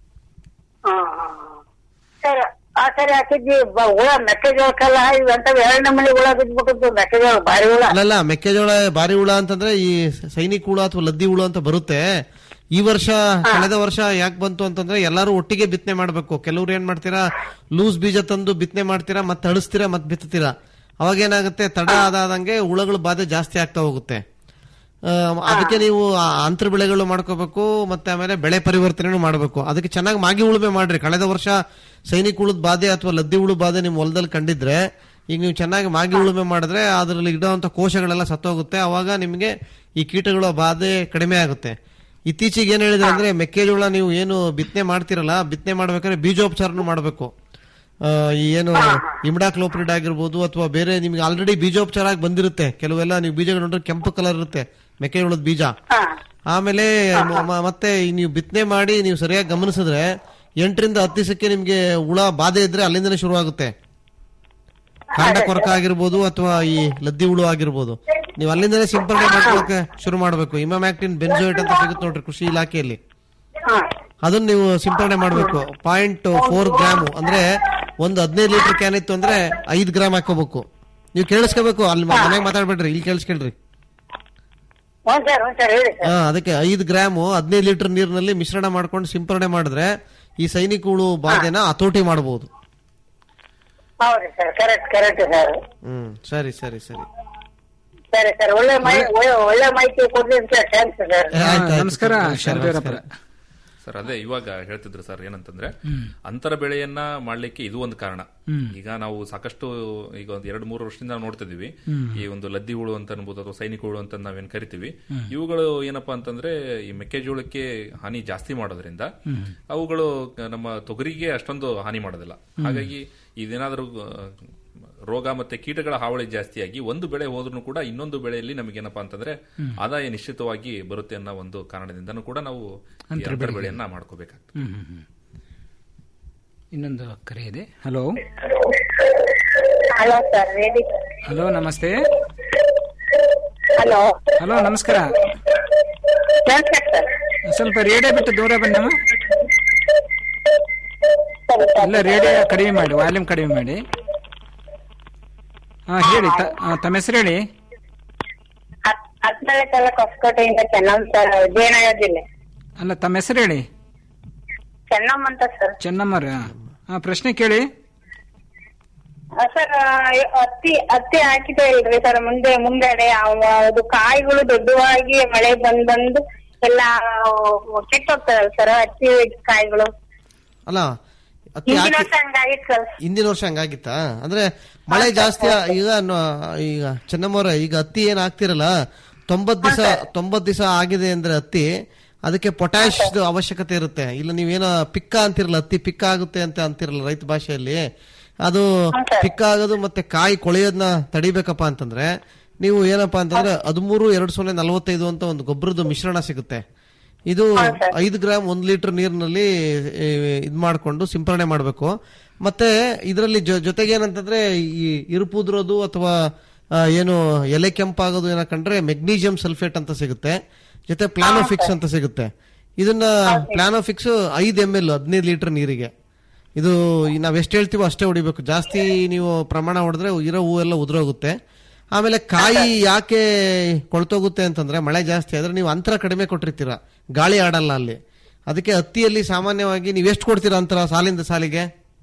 U: ಸರ್ ಆ ಸರಿ ಹಾಕಿದ್ವಿ ಬ- ಹುಳ ಮೆಕ್ಕೆಜೋಳಕ್ಕೆಲ್ಲ ಇವಂತ ಎರಡು ನಮೂನಿ ಹುಳ ಬಿದ್ಬಿಟ್ಟು ಮೆಕ್ಕೆಜೋಳ ಭಾರಿ ಹುಳ
Q: ಅಲ್ಲಲ್ಲ ಮೆಕ್ಕೆಜೋಳ ಬಾರಿ ಹುಳ ಅಂತಂದ್ರೆ ಈ ಸೈನಿಕ ಹುಳ ಅಥವಾ ಲದ್ದಿ ಹುಳ ಅಂತ ಬರುತ್ತೆ ಈ ವರ್ಷ ಕಳೆದ ವರ್ಷ ಯಾಕೆ ಬಂತು ಅಂತಂದ್ರೆ ಎಲ್ಲರೂ ಒಟ್ಟಿಗೆ ಬಿತ್ತನೆ ಮಾಡ್ಬೇಕು ಕೆಲವ್ರು ಏನ್ ಮಾಡ್ತೀರಾ ಲೂಸ್ ಬೀಜ ತಂದು ಬಿತ್ತನೆ ಮಾಡ್ತೀರಾ ಮತ್ತೆ ಅಳಿಸ್ತೀರಾ ಮತ್ತೆ ಬಿತ್ತುತ್ತೀರಾ ಅವಾಗ ಏನಾಗುತ್ತೆ ತಡ ಆದಾದಂಗೆ ಹುಳಗಳು ಬಾಧೆ ಜಾಸ್ತಿ ಆಗ್ತಾ ಹೋಗುತ್ತೆ ಆ, ಅದಕ್ಕೆ ನೀವು ಆ ಅಂತರ ಬೆಳೆಗಳು ಮಾಡ್ಕೋಬೇಕು ಮತ್ತೆ ಆಮೇಲೆ ಬೆಳೆ ಪರಿವರ್ತನೆ ಮಾಡಬೇಕು ಅದಕ್ಕೆ ಚೆನ್ನಾಗಿ ಮಾಗಿ ಉಳುಮೆ ಮಾಡ್ರಿ ಕಳೆದ ವರ್ಷ ಸೈನಿಕ ಹುಳದ ಬಾಧೆ ಅಥವಾ ಲದ್ದಿ ಹುಳು ಬಾಧೆ ನಿಮ್ ಹೊಲದಲ್ಲಿ ಕಂಡಿದ್ರೆ ಈಗ ನೀವು ಚೆನ್ನಾಗಿ ಮಾಗಿ ಉಳುಮೆ ಮಾಡಿದ್ರೆ ಅದರಲ್ಲಿ ಇಡುವಂತ ಕೋಶಗಳೆಲ್ಲ ಸತ್ತೋಗುತ್ತೆ ಅವಾಗ ನಿಮಗೆ ಈ ಕೀಟಗಳ ಬಾಧೆ ಕಡಿಮೆ ಆಗುತ್ತೆ ಇತ್ತೀಚೆಗೆ ಏನ್ ಹೇಳಿದ್ರೆ ಅಂದ್ರೆ ಮೆಕ್ಕೆಜೋಳ ನೀವು ಏನು ಬಿತ್ತನೆ ಮಾಡ್ತಿರಲ್ಲ ಬಿತ್ತನೆ ಮಾಡ್ಬೇಕಾದ್ರೆ ಬೀಜೋಪಚಾರನು ಮಾಡಬೇಕು ಆ, ಈ ಏನು ಇಮ್ಡಾಕ್ಲೋಪ್ರಿಡ್ ಆಗಿರ್ಬೋದು ಅಥವಾ ಬೇರೆ ನಿಮ್ಗೆ ಆಲ್ರೆಡಿ ಬೀಜೋಪಚಾರ ಆಗಿ ಬಂದಿರುತ್ತೆ ಕೆಲವೆಲ್ಲ ನೀವು ಬೀಜಗಳು ನೋಡಿದ್ರೆ ಕೆಂಪು ಕಲರ್ ಇರುತ್ತೆ ಮೆಕ್ಕೆಜೋಳದ ಬೀಜ ಆಮೇಲೆ ಮ- ಮ- ಮತ್ತೆ ಈ ನೀವು ಬಿತ್ತನೆ ಮಾಡಿ ನೀವು ಸರಿಯಾಗಿ ಗಮನಿಸಿದ್ರೆ ಎಂಟರಿಂದ ಹತ್ತು ದಿವಸಕ್ಕೆ ನಿಮ್ಗೆ ಹುಳ ಬಾಧೆ ಇದ್ರೆ ಅಲ್ಲಿಂದನೇ ಶುರು ಆಗುತ್ತೆ ಕಾಂಡ ಕೊರಕ ಆಗಿರ್ಬೋದು ಅಥವಾ ಈ ಲದ್ದಿ ಹುಳು ಆಗಿರ್ಬೋದು ನೀವು ಅಲ್ಲಿಂದನೇ ಸಿಂಪರಣೆ ಮಾಡ್ಕೊಳ್ಳೋಕೆ ಶುರು ಮಾಡಬೇಕು ಇಮಾಮ್ಯಾಕ್ಟಿನ್ ಬೆನ್ಸೋಯಿಟ್ ಅಂತ ಸಿಗುತ್ತೆ ನೋಡ್ರಿ ಕೃಷಿ ಇಲಾಖೆಯಲ್ಲಿ ಅದನ್ನ ನೀವು ಸಿಂಪರಣೆ ಮಾಡಬೇಕು ಪಾಯಿಂಟ್ ಫೋರ್ ಗ್ರಾಮ್ ಅಂದ್ರೆ ಒಂದು ಹದಿನೈದು ಲೀಟರ್ ಕ್ಯಾನ್ ಇತ್ತು ಅಂದ್ರೆ ಐದು ಗ್ರಾಮ್ ಹಾಕೋಬೇಕು ನೀವು ಕೇಳಿಸ್ಕೋಬೇಕು ಅಲ್ಲಿ ಮನೆಗೆ ಮಾತಾಡ್ಬೇಡ್ರಿ ಇಲ್ಲಿ ಕೇಳಿಸ್ಕೊಳ್ರಿ
U: ಹ್ಞೂ ಸರ್ ಹ್ಞೂ ಸರ್ ಹೇಳಿ
Q: ಹಾ ಅದಕ್ಕೆ ಐದು ಗ್ರಾಮ್ ಹದಿನೈದು ಲೀಟರ್ ನೀರಿನಲ್ಲಿ ಮಿಶ್ರಣ ಮಾಡ್ಕೊಂಡು ಸಿಂಪರಣೆ ಮಾಡಿದ್ರೆ ಈ ಸೈನಿಕ ಹುಳು ಬಾಧೆನ ಹತೋಟಿ ಮಾಡಬಹುದು
U: ಹೌದು sir correct correct sir
Q: hmm ಸರಿ ಸರಿ ಸರಿ
U: ಸರಿ ಸರ್ ಒಳ್ಳೆ ಮಾಹಿತಿ ಒಳ್ಳೆ ಮಾಹಿತಿ ಕೊಡ್ಲಿಕ್ಕೆ ಥ್ಯಾಂಕ್ಸ್ ಸರ್
P: ನಮಸ್ಕಾರ ಶಾಂತಿವೀರಪ್ಪರ
R: ಸರ್ ಅದೇ ಇವಾಗ ಹೇಳ್ತಿದ್ರು ಸರ್ ಏನಂತಂದ್ರೆ
P: ಹ್ಮ್.
R: ಅಂತರ ಬೆಳೆಯನ್ನ ಮಾಡ್ಲಿಕ್ಕೆ ಇದು ಒಂದು ಕಾರಣ
P: ಹ್ಮ್.
R: ಈಗ ನಾವು ಸಾಕಷ್ಟು ಈಗ ಒಂದ್ ಎರಡು ಮೂರು ವರ್ಷದಿಂದ ನಾವು ನೋಡ್ತಿದೀವಿ
P: ಹ್ಮ್.
R: ಈ ಒಂದು ಲದ್ದಿ ಹುಳು ಅಂತ ಅನ್ಬೋದು ಅಥವಾ ಸೈನಿಕ ಹುಳು ಅಂತ ನಾವೇನ್ ಕರಿತೀವಿ
P: ಹ್ಮ್.
R: ಇವುಗಳು ಏನಪ್ಪಾ ಅಂತಂದ್ರೆ ಈ ಮೆಕ್ಕೆಜೋಳಕ್ಕೆ ಹಾನಿ ಜಾಸ್ತಿ ಮಾಡೋದ್ರಿಂದ
P: ಹ್ಮ್.
R: ಅವುಗಳು ನಮ್ಮ ತೊಗರಿಗೆ ಅಷ್ಟೊಂದು ಹಾನಿ ಮಾಡೋದಿಲ್ಲ
P: ಹ್ಮ್.
R: ಹಾಗಾಗಿ ಇದೇನಾದ್ರೂ ಆ, ರೋಗ ಮತ್ತೆ ಕೀಟಗಳ ಹಾವಳಿ ಜಾಸ್ತಿಯಾಗಿ ಒಂದು ಬೆಳೆ ಹೋದ್ರೂ ಕೂಡ ಇನ್ನೊಂದು ಬೆಳೆಯಲ್ಲಿ ನಮಗೇನಪ್ಪಾ ಅಂತಂದ್ರೆ
P: ಹ್ಮ್.
R: ಆದಾಯ ನಿಶ್ಚಿತವಾಗಿ ಬರುತ್ತೆ ಅನ್ನೋ ಒಂದು ಕಾರಣದಿಂದನೂ ಕೂಡ ನಾವು ಈ
P: ಅಂತರ
R: ಅಂತರ
P: ಬೆಳೆಗೆ.
R: ಬೆಳೆಯನ್ನ ಮಾಡ್ಕೋಬೇಕಾಗ್ತದೆ
P: ಹ್ಮ್, ಹ್ಮ್, ಹ್ಮ್. ಇನ್ನೊಂದು ಕರೆ ಇದೆ hello
U: hello sir ready
P: hello ನಮಸ್ತೆ
U: ಹಲೋ
P: ಹಲೋ ನಮಸ್ಕಾರ
U: ಸರ್
P: ಸ್ವಲ್ಪ ರೇಡಿಯೋ ಬಿಟ್ಟು ದೂರ ಬನ್ನಮ್ಮ ಇಲ್ಲ ರೇಡಿಯೋ ಕಡಿಮೆ ಮಾಡಿ ವಾಲ್ಯೂಮ್ ಕಡಿಮೆ ಮಾಡಿ ಹಾ ಹೇಳಿ ತ- ಆ, ತಮ್ಮ ಹೆಸರು ಹೇಳಿ
A: ಹತ್ತನೇ ತಾಲೂಕು ಹೊಸಕೋಟೆಯಿಂದ ಚೆನ್ನಮ್ಮ ಸರ್ ವಿಜಯನಗರ ಜಿಲ್ಲೆ
P: ಅಲ್ಲ ತಮ್ಮ ಹೆಸರು ಹೇಳಿ
A: ಚೆನ್ನಮ್ಮ ಅಂತ ಸರ್
P: ಚೆನ್ನಮ್ಮರ ಹಾ ಪ್ರಶ್ನೆ ಕೇಳಿ
A: ಆ, ಸರ್ ಆ, ಹತ್ತಿ ಹತ್ತಿ ಹಾಕಿದೆ ಇಲ್ರಿ ಸರ್ ಮುಂದೆ ಮುಂದೆಡೆ ಅವ- ಅದು ಕಾಯಿಗಳು ದೊಡ್ಡವಾಗಿ ಮಳೆ ಬಂದ್ ಬಂದು ಎಲ್ಲ ಕೆಟ್ಟೋಗ್ತದಲ್ಲ ಸರ್ ಹತ್ತಿ ಕಾಯಿಗಳು
Q: ಅಲ್ಲ ಅತಿ
A: ಹಿಂದಿನ
Q: ಹಾಕಿ
A: ವರ್ಷ ಹಂಗಾಗಿತ್ತು ಸರ್
Q: ಹಿಂದಿನ ವರ್ಷ ಹಂಗಾಗಿತ್ತಾ ಅಂದ್ರೆ ಮಳೆ ಜಾಸ್ತಿ ಆ- ಈಗ ನ- ಈಗ ಚೆನ್ನಮ್ಮವ್ರ ಈಗ ಹತ್ತಿ ಏನ್ ಹಾಕ್ತಿರಲ್ಲ ತೊಂಬತ್ ದಿವಸ ತೊಂಬತ್ ದಿವಸ ಆಗಿದೆ ಅಂದ್ರೆ ಹತ್ತಿ ಅದಕ್ಕೆ ಪೊಟ್ಯಾಶ್ ಅವಶ್ಯಕತೆ ಇರುತ್ತೆ ಇಲ್ಲ ನೀವೇನೋ ಪಿಕ್ಕ ಅಂತಿರಲ್ಲ ಹತ್ತಿ ಪಿಕ್ಕ ಆಗುತ್ತೆ ಅಂತ ಅಂತಿರಲ್ಲ ರೈತ ಭಾಷೆಯಲ್ಲಿ ಅದು ಪಿಕ್ಕ ಆಗೋದು ಮತ್ತೆ ಕಾಯಿ ಕೊಳೆಯೋದನ್ನ ತಡಿಬೇಕಪ್ಪ ಅಂತಂದ್ರೆ ನೀವು ಏನಪ್ಪಾ ಅಂತಂದ್ರೆ ಹದಿಮೂರು ಎರಡ್ ಸೊನ್ನೆ ನಲವತ್ತೈದು ಅಂತ ಒಂದು ಗೊಬ್ಬರದ ಮಿಶ್ರಣ ಸಿಗುತ್ತೆ ಇದು ಐದು ಗ್ರಾಮ್ ಒಂದ್ ಲೀಟರ್ ನೀರಿನಲ್ಲಿ ಇದ್ ಮಾಡ್ಕೊಂಡು ಸಿಂಪರಣೆ ಮಾಡಬೇಕು ಮತ್ತೆ ಇದರಲ್ಲಿ ಜೊತೆಗೆ ಏನಂತಂದ್ರೆ ಈ ಇರುಪುದ್ರೋದು ಅಥವಾ ಆ, ಏನು ಎಲೆ ಕೆಂಪಾಗೋದು ಏನೋ ಕಂಡ್ರೆ ಮೆಗ್ನೀಷಿಯಂ ಸಲ್ಫೇಟ್ ಅಂತ ಸಿಗುತ್ತೆ ಜೊತೆ ಪ್ಲಾನೋಫಿಕ್ಸ್ ಅಂತ ಸಿಗುತ್ತೆ ಇದನ್ನ ಪ್ಲಾನೋಫಿಕ್ಸ್ ಐದು ಎಮ್ ಎಲ್ ಹದಿನೈದು ಲೀಟರ್ ನೀರಿಗೆ ಇದು ಈ ನಾವ್ ಎಷ್ಟು ಹೇಳ್ತೀವೋ ಅಷ್ಟೇ ಹೊಡಿಬೇಕು ಜಾಸ್ತಿ ನೀವು ಪ್ರಮಾಣ ಹೊಡೆದ್ರೆ ಇರೋ ಹೂವೆಲ್ಲ ಉದುರೋಗುತ್ತೆ ಆಮೇಲೆ ಕಾಯಿ ಯಾಕೆ ಕೊಳ್ತೋಗುತ್ತೆ ಅಂತಂದ್ರೆ ಮಳೆ ಜಾಸ್ತಿ ಆದ್ರೆ ನೀವು ಅಂತರ ಕಡಿಮೆ ಕೊಟ್ಟಿರ್ತೀರ ಗಾಳಿ ಆಡಲ್ಲ ಅಲ್ಲಿ ಅದಕ್ಕೆ ಹತ್ತಿಯಲ್ಲಿ ಸಾಮಾನ್ಯವಾಗಿ ನೀವು ಎಷ್ಟು ಕೊಡ್ತೀರಾ ಅಂತರ ಸಾಲಿಂದ ಸಾಲಿಗೆ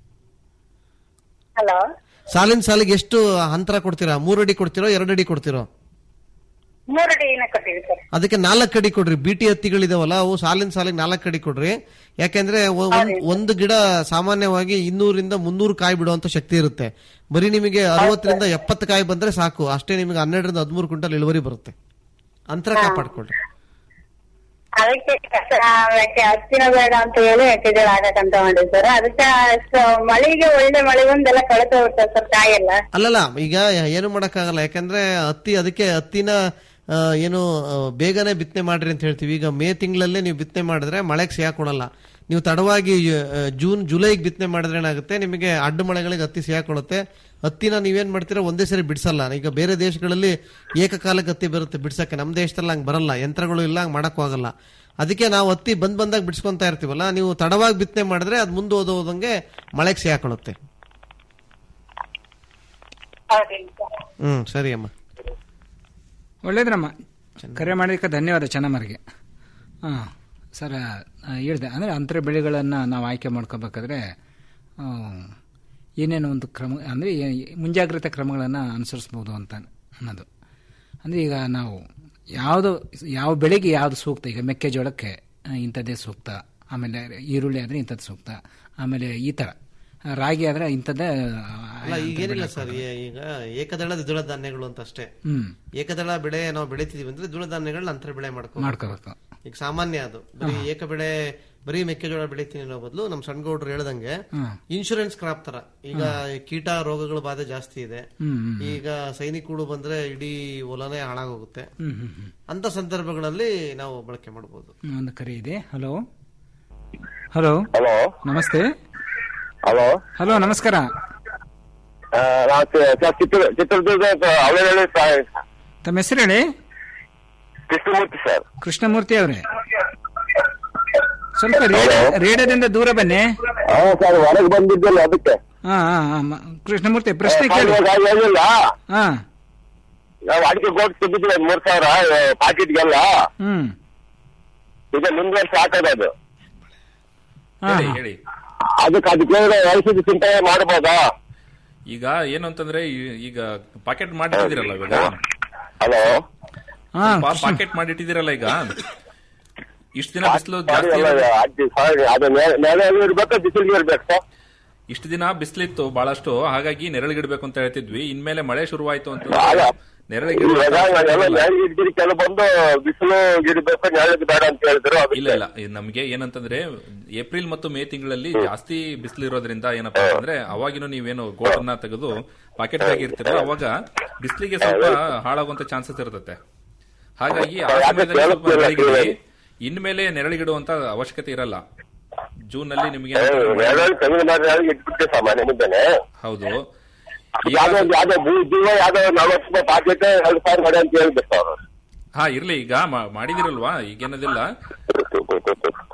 A: ಹಲೋ
Q: ಸಾಲಿನ ಸಾಲಿಗೆ ಎಷ್ಟು ಅಂತರ ಕೊಡ್ತೀರಾ ಮೂರು ಅಡಿ ಕೊಡ್ತೀರೋ ಎರಡು ಅಡಿ ಕೊಡ್ತೀರೋ
A: ಮೂರು ಅಡಿ ಏನ ಕೊಟ್ಟಿವಿ ಸರ್
Q: ಅದಕ್ಕೆ ನಾಲ್ಕು ಅಡಿ ಕೊಡ್ರಿ ಬಿಟಿ ಹತ್ತಿಗಳಿದಾವಲ್ಲ ಅವು ಸಾಲಿನ ಸಾಲಿಗೆ ನಾಲ್ಕು ಅಡಿ ಕೊಡ್ರಿ ಯಾಕೆಂದ್ರೆ ಒ- ಒಂದ್- ಒಂದು ಗಿಡ ಸಾಮಾನ್ಯವಾಗಿ ಇನ್ನೂರಿಂದ ಮುನ್ನೂರು ಕಾಯಿ ಬಿಡುವಂತ ಶಕ್ತಿ ಇರುತ್ತೆ ಬರೀ ನಿಮಗೆ ಅರವತ್ತರಿಂದ ಎಪ್ಪತ್ತು ಕಾಯಿ ಬಂದ್ರೆ ಸಾಕು ಅಷ್ಟೇ ನಿಮಗೆ ಹನ್ನೆರಡರಿಂದ ಹದಿಮೂರು ಕ್ವಿಂಟಲ್ ಇಳುವರಿ ಬರುತ್ತೆ ಅಂತರ ಕಾಪಾಡ್ಕೊಳ್ರಿ
A: ಅದಕ್ಕೆ ಆ, ಯಾಕೆ ಹತ್ತಿನ ಬೇಡ ಅಂತ ಹೇಳಿ ಮೆಕ್ಕೆಜೋಳ ಹಾಕಕ್ಕಂತ ಮಾಡಿವಿ ಸರ್ ಅದಕ್ಕೆ ಅಷ್ಟು ಮಳೆಗೆ ಒಳ್ಳೆ ಮಳೆ ಬಂದೆಲ್ಲ ಕಳೆದು ಹೋಗ್ತದೆ ಸರ್ ಕಾಯೆಲ್ಲ
Q: ಅಲ್ಲಲ್ಲ ಈಗ ಏನು ಮಾಡಕ್ಕಾಗಲ್ಲ ಯಾಕಂದ್ರೆ ಹತ್ತಿ ಅದಕ್ಕೆ ಹತ್ತಿನ ಆ, ಏನು ಆ, ಬೇಗನೆ ಬಿತ್ತನೆ ಮಾಡ್ರಿ ಅಂತ ಹೇಳ್ತೀವಿ ಈಗ ಮೇ ತಿಂಗಳಲ್ಲೇ ನೀವು ಬಿತ್ತನೆ ಮಾಡಿದ್ರೆ ಮಳೆಗೆ ಸಿಹಾ ಕೊಡಲ್ಲ ನೀವು ತಡವಾಗಿ ಆ, ಜೂನ್ ಜುಲೈಗೆ ಬಿತ್ತನೆ ಮಾಡಿದ್ರೆ ಏನಾಗುತ್ತೆ ನಿಮಗೆ ಅಡ್ಡ ಮಳೆಗಳಿಗೆ ಹತ್ತಿ ಸಿಹಾ ಕೊಡುತ್ತೆ ಹತ್ತಿನ ನೀವೇನ್ ಮಾಡ್ತೀರಾ ಒಂದೇ ಸರಿ ಬಿಡಿಸಲ್ಲ ಈಗ ಬೇರೆ ದೇಶಗಳಲ್ಲಿ ಏಕಕಾಲಕ್ಕೆ ಹತ್ತಿ ಬರುತ್ತೆ ಬಿಡ್ಸಕ್ಕೆ ನಮ್ಮ ದೇಶದಲ್ಲಿ ಹಂಗೆ ಬರಲ್ಲ ಯಂತ್ರಗಳು ಇಲ್ಲ ಹಂಗೆ ಮಾಡಕ್ಕೂ ಆಗಲ್ಲ ಅದಕ್ಕೆ ನಾವು ಹತ್ತಿ ಬಂದ್ ಬಂದಾಗ ಬಿಡಿಸ್ಕೊಂತ ಇರ್ತೀವಲ್ಲ ನೀವು ತಡವಾಗಿ ಬಿತ್ತನೆ ಮಾಡಿದ್ರೆ ಅದು ಮುಂದೆ ಓದೋದಂಗೆ ಮಳೆಗೆ ಸಿಹಾ ಕೊಡುತ್ತೆ ಹ್ಮ್ ಸರಿ ಅಮ್ಮ
P: ಒಳ್ಳೇದ್ರಮ್ಮ ಕರೆ ಮಾಡೋದಕ್ಕೆ ಧನ್ಯವಾದ ಚೆನ್ನಮ್ಮರಿಗೆ ಹಾಂ ಸರ್ ಹೇಳಿದೆ ಅಂದರೆ ಅಂತರ ಬೆಳೆಗಳನ್ನು ನಾವು ಆಯ್ಕೆ ಮಾಡ್ಕೋಬೇಕಾದ್ರೆ ಆ, ಏನೇನೋ ಒಂದು ಕ್ರಮ ಅಂದರೆ ಮುಂಜಾಗ್ರತಾ ಕ್ರಮಗಳನ್ನು ಅನುಸರಿಸ್ಬೋದು ಅಂತ ಅನ್ನೋದು ಅಂದರೆ ಈಗ ನಾವು ಯಾವುದು ಯಾವ ಬೆಳೆಗೆ ಯಾವುದು ಸೂಕ್ತ ಈಗ ಮೆಕ್ಕೆಜೋಳಕ್ಕೆ ಆ, ಇಂಥದ್ದೇ ಸೂಕ್ತ ಆಮೇಲೆ ಈರುಳ್ಳಿ ಆದರೆ ಇಂಥದ್ದು ಸೂಕ್ತ ಆಮೇಲೆ ಈ ಥರ ಆ, ರಾಗಿ ಆದರೆ ಇಂಥದ್ದೇ ಆ,
Q: ಅಲ್ಲ ಈಗೇನಿಲ್ಲ ಸರ್ ಈ- ಈಗ ಏಕದಳ ದ್ವಿದಳ ಧಾನ್ಯಗಳು ಅಂತ ಅಷ್ಟೇ
P: ಹ್ಮ್.
Q: ಏಕದಳ ಬೆಳೆ ನಾವು ಬೆಳಿತಿದೀವಿ ಅಂದ್ರೆ ದ್ವಿದಳ ಧಾನ್ಯಗಳನ್ನ ಅಂತರ ಬೆಳೆ ಮಾಡ್ಕೊ
P: ಮಾಡ್ಕೋಬೇಕು.
Q: ಈಗ ಸಾಮಾನ್ಯ ಅದು ಬರೀ ಏಕ ಬೆಳೆ ಬರೀ ಮೆಕ್ಕೆಜೋಳ ಬೆಳಿತೀನಿ ಅನ್ನೋ ಬದಲು ನಮ್ ಸಣ್ಣಗೌಡ್ರು ಹೇಳ್ದಂಗೆ
P: ಹ್ಮ್.
Q: ಇನ್ಶೂರೆನ್ಸ್ ಕ್ರಾಪ್ ತರ ಈಗ ಕೀಟ ರೋಗಗಳ ಬಾಧೆ ಜಾಸ್ತಿ ಇದೆ
P: ಹ್ಮ್, ಹ್ಮ್,
Q: ಈಗ ಸೈನಿಕಗಳು ಬಂದ್ರೆ ಇಡೀ ಹೊಲನೇ ಹಾಳಾಗೋಗುತ್ತೆ
P: ಹ್ಮ್, ಹ್ಮ್, ಹ್ಮ್.
Q: ಅಂತ ಸಂದರ್ಭಗಳಲ್ಲಿ ನಾವು ಬಳಕೆ ಮಾಡಬಹುದು
P: ಹ್ಮ್, ಒಂದು ಕರೆ ಇದೆ ಹಲೋ ಹಲೋ
V: ಹಲೋ
P: ನಮಸ್ತೆ
V: ಹಲೋ
P: ಹಲೋ ನಮಸ್ಕಾರ
V: ನಾವು ಚಿತ್ರ ಚಿತ್ರದುರ್ಗ ಅವಳೇಳಿ
P: ತಮ್ಮ ಹೆಸರು ಹೇಳಿ
V: ಕೃಷ್ಣಮೂರ್ತಿ ಸರ್
P: ಕೃಷ್ಣಮೂರ್ತಿ ಅವರೇ ಸ್ವಲ್ಪ ರೇಡಿಯೋ ರೇಡಿಯೋದಿಂದ ದೂರ ಬನ್ನಿ
V: ಹಾ ಸರ್ ಹೊರಗೆ ಬಂದಿದ್ದಲ್ಲ ಅದಕ್ಕೆ
P: ಹಾ ಹಾ ಹಾ ಮ- ಕೃಷ್ಣಮೂರ್ತಿ ಪ್ರಶ್ನೆ ಕೇಳಿ
V: ಇವಾಗ ಏನಿಲ್ಲ
P: ಹಾ
V: ನಾವು ಅಡಿಕೆ ಗೋಟ್ ತೆಗಿದ್ವಿ ಮೂರ್ ಸಾವಿರ ಪಾಕೆಟ್ಗೆಲ್ಲ
P: ಹ್ಮ್
V: ಈಗ ಮುಂದುವರ್ಸಿ ಹಾಕೋದು ಅದು
R: ಹೇಳಿ ಹೇಳಿ
V: ಅದಕ್ಕೆ ಅದಕ್ಕೆ ಔಷಧಿ ಚಿಂತನೆ ಮಾಡಬಹುದಾ
R: ಈಗ ಏನು ಅಂತಂದ್ರೆ ಈ- ಈಗ ಪಾಕೆಟ್ ಮಾಡಿಟ್ಟಿದ್ದೀರಲ್ಲ ಇವಾಗ
V: ಹಲೋ
R: ಪಾಕೆಟ್ ಮಾಡಿಟ್ಟಿದ್ದೀರಲ್ಲ ಈಗ ಇಷ್ಟು ದಿನ ಬಿಸಿಲು
V: ಮಾಡಿ
R: ಜಾಸ್ತಿ
V: ಎಲ್ಲ
R: ಇರೋದು-
V: ಅಡ್ಡಿ ಸಾರಿ, ಅದು ಮೇಲೆ ಮೇಲೆ ಇರ್ಬೇಕು ಬಿಸಿಲಿಗೆ ಇರ್ಬೇಕು ಸರ್
R: ಇಷ್ಟು ದಿನ ಬಿಸಿಲಿತ್ತು ಬಹಳಷ್ಟು ಹಾಗಾಗಿ ನೆರಳಿಗಿಡ್ಬೇಕು ಅಂತ ಹೇಳ್ತಿದ್ವಿ ಇನ್ಮೇಲೆ ಮಳೆ ಶುರುವಾಯ್ತು ಅಂತ
V: ಅಲ್ಲ.
R: ನೆರಳಿಗಿಡ
V: ಇವಾಗ ನಾವೆಲ್ಲ ನೆರಳಿಗೆ ಇಡ್ತೀರಿ ಕೆಲವು ಬಂದು ಬಿಸಿಲು ಗಿಡಬೇಕು ನೆರಳಿಗೆ ಬೇಡ ಅಂತ ಹೇಳಿದ್ರು ಅದಕ್ಕೆ
R: ಇಲ್ಲ ಇಲ್ಲ ಇದು ನಮ್ಗೆ ಏನಂತಂದ್ರೆ ಏಪ್ರಿಲ್ ಮತ್ತು ಮೇ ತಿಂಗಳಲ್ಲಿ ಜಾಸ್ತಿ ಬಿಸಿಲು ಇರೋದ್ರಿಂದ ಏನಪ್ಪಾ ಅಂತಂದ್ರೆ ಅವಾಗಿನೂ ನೀವೇನು ಗೋಟನ್ನ ತೆಗೆದು ಪಾಕೆಟ್ ಆಗಿ ಇರ್ತೀರ ಅವಾಗ ಬಿಸಿಲಿಗೆ ಸ್ವಲ್ಪ ಹಾಳಾಗುವಂತ ಚಾನ್ಸಸ್ ಇರ್ತತೆ ಹಾಗಾಗಿ ಆ
V: ಯಾಕೆ
R: ಸಮಯದಲ್ಲಿ ಸ್ವಲ್ಪ
V: ಕೇಳಿಸ್ತಿಲ್ಲ
R: ನೆರಳಿಗಿಡಿ
V: ಕೇಳಿ.
R: ಇನ್ಮೇಲೆ ನೆರಳಿಗಿಡುವಂತ ಅವಶ್ಯಕತೆ ಇರಲ್ಲ ಜೂನ್ ನಲ್ಲಿ ನಿಮಗೆ
V: ನೆರಳು ತೆಗೆದು ಮಾಡಿ ನೆರಳಿಗೆ ಇಟ್ಬಿಟ್ಟೆ ಸಾಮಾನ್ಯ ಮುಂದೆನೆ
R: ಹೌದು
V: ಯಾವ್ದೋ ಒಂದು ಯಾವ್ದೋ ಭೂ ಜೀವ ಯಾವ್ದೋ ನಲವತ್ತು ರೂಪಾಯಿ ಪಾಕೆಟ್ ಎರಡು ಸಾವಿರ ಮಾಡಿ ಅಂತ ಹೇಳ್ಬೇಕು ಅವರು
R: ಹಾ ಇರ್ಲಿ ಈಗ ಮಾ- ಮಾಡಿದಿರಲ್ವಾ ಈಗೇನದಿಲ್ಲ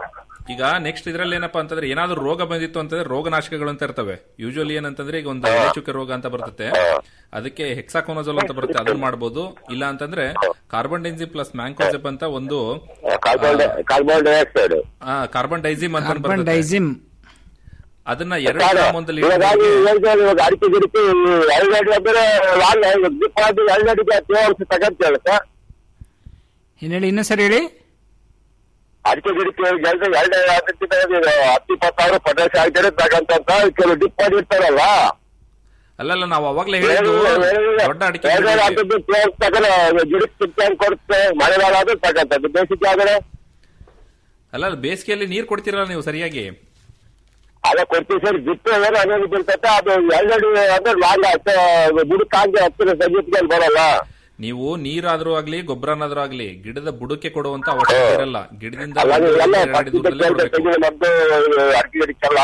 R: ಈಗ ನೆಕ್ಸ್ಟ್ ಇದ್ರಲ್ಲಿ ಏನಪ್ಪಾ ಅಂತಂದ್ರೆ ಏನಾದ್ರೂ ರೋಗ ಬಂದಿತ್ತು ಅಂತಂದ್ರೆ ರೋಗನಾಶಕಗಳು ಅಂತ ಇರ್ತವೆ ಯೂಶುವಲಿ ಏನಂತಂದ್ರೆ ಈಗ ಒಂದು ಎಲೆ ಚುಕ್ಕೆ ರೋಗ ಅಂತ ಬರ್ತದೆ ಅದಕ್ಕೆ ಹೆಕ್ಸಾಕೋನಜೋಲ್ ಅಂತ ಬರುತ್ತೆ ಅದನ್ನ ಮಾಡ್ಬೋದು ಇಲ್ಲ ಅಂತಂದ್ರೆ ಕಾರ್ಬನ್ ಡೈನ್ಸಿಮ್ ಪ್ಲಸ್ ಮ್ಯಾಂಕೋಸೆಪ್ ಅಂತ ಒಂದು
V: ಕಾರ್ಬನ್ ಡೈಆಕ್ಸೈಡ್
R: ಕಾರ್ಬನ್ ಡೈಸಿಮ್ ಅಂತ
P: ಕಾರ್ಬನ್
R: ಬರ್ತದೆ
P: ಡೈಸಿಮ್
R: ಅದನ್ನ ಎರಡು ಗ್ರಾಮ್ ಒಂದು
V: ಇವಾಗಾಗಿ
R: ಲೀಟರ್
V: ಹೇಳ್ತಾರೆ ಇವಾಗ ಅಡಿಕೆ ಗಿಡಕ್ಕೆ ಎರಡು ಅಂದ್ರೆ ಲಾಲ್ ಡಿಪ್ ಆಗಿ ಎರಡು ಅಡಿಕೆ ತೇವಾಂಶ ತಗಂತ ಸರ್
P: ಏನ್ ಹೇಳಿ ಇನ್ನೂ ಸರಿ ಹೇಳಿ
V: ಅಡಿಕೆ ಗಿಡಕ್ಕೆ ಎರಡು ಎರಡು ಅದಕ್ಕಿಂತ ಹತ್ತು ಇಪ್ಪತ್ತಾರು ಪಟಾಶ್ ಹಾಕಿದ್ರೆ ತಗಂತ ಕೆಲವು ಡಿಪ್ ಮಾಡಿ ಇರ್ತಾರಲ್ಲ
R: ಅಲ್ಲಲ್ಲ ನಾವು ಅವಾಗ್ಲೇ ಹೇಳಿದ್ದು ದೊಡ್ಡ ಅಡಿಕೆ
V: ಎರಡು
R: ಗಿಡಕ್ಕೆ-
V: ಹಾಕಿದ್ದು ತೇವಾಂಶ ತಗಲ ಗಿಡಕ್ಕೆ ಸಿಕ್ಕಾಂಗ್ ಕೊಡುತ್ತೆ ಮಳೆಗಾಲ ಆದ್ರೆ ತಗಂತ ಬೇಸಿಗೆ ಆದ್ರೆ
R: ಅಲ್ಲ ಅಲ್ಲ, ಬೇಸಿಗೆಯಲ್ಲಿ ನೀರ್ ಕೊಡ್ತೀರಲ್ಲ ನೀವು ಸರಿಯಾಗಿ
V: ಅದ ಕೊಡ್ತೀವಿ ಸರ್ ಬಿಟ್ಟು ಏನು ಅನೇಕ ಬೀಳ್ತೈತೆ ಅದು ಎರಡು ಅಂದ್ರೆ ಲಾಂಗ್ ಬುಡಕ್ಕೆ ಹಾಕಿ ಹತ್ತಿರ ಸಂಗೀತದಲ್ಲಿ ಬರಲ್ಲ
R: ನೀವು ನೀರಾದ್ರೂ ಆಗ್ಲಿ ಗೊಬ್ಬರನಾದ್ರೂ ಆಗ್ಲಿ ಗಿಡದ ಬುಡಕ್ಕೆ ಕೊಡುವಂತ ಅವಶ್ಯಕತೆ ಇರಲ್ಲ ಗಿಡದಿಂದ
V: ಅಲ್ಲ
R: ಒಂದು
V: ಎಲ್ಲ
R: ಎರಡು ಅಡಿ ದೂರದಲ್ಲೇ
V: ಫಸ್ಟ್
R: ಕೊಡ್ಬೇಕು.
V: ತೆಗೆದು ನಮ್ದು ಅಡಿಕೆ ಗಿಡಕ್ಕೆಲ್ಲ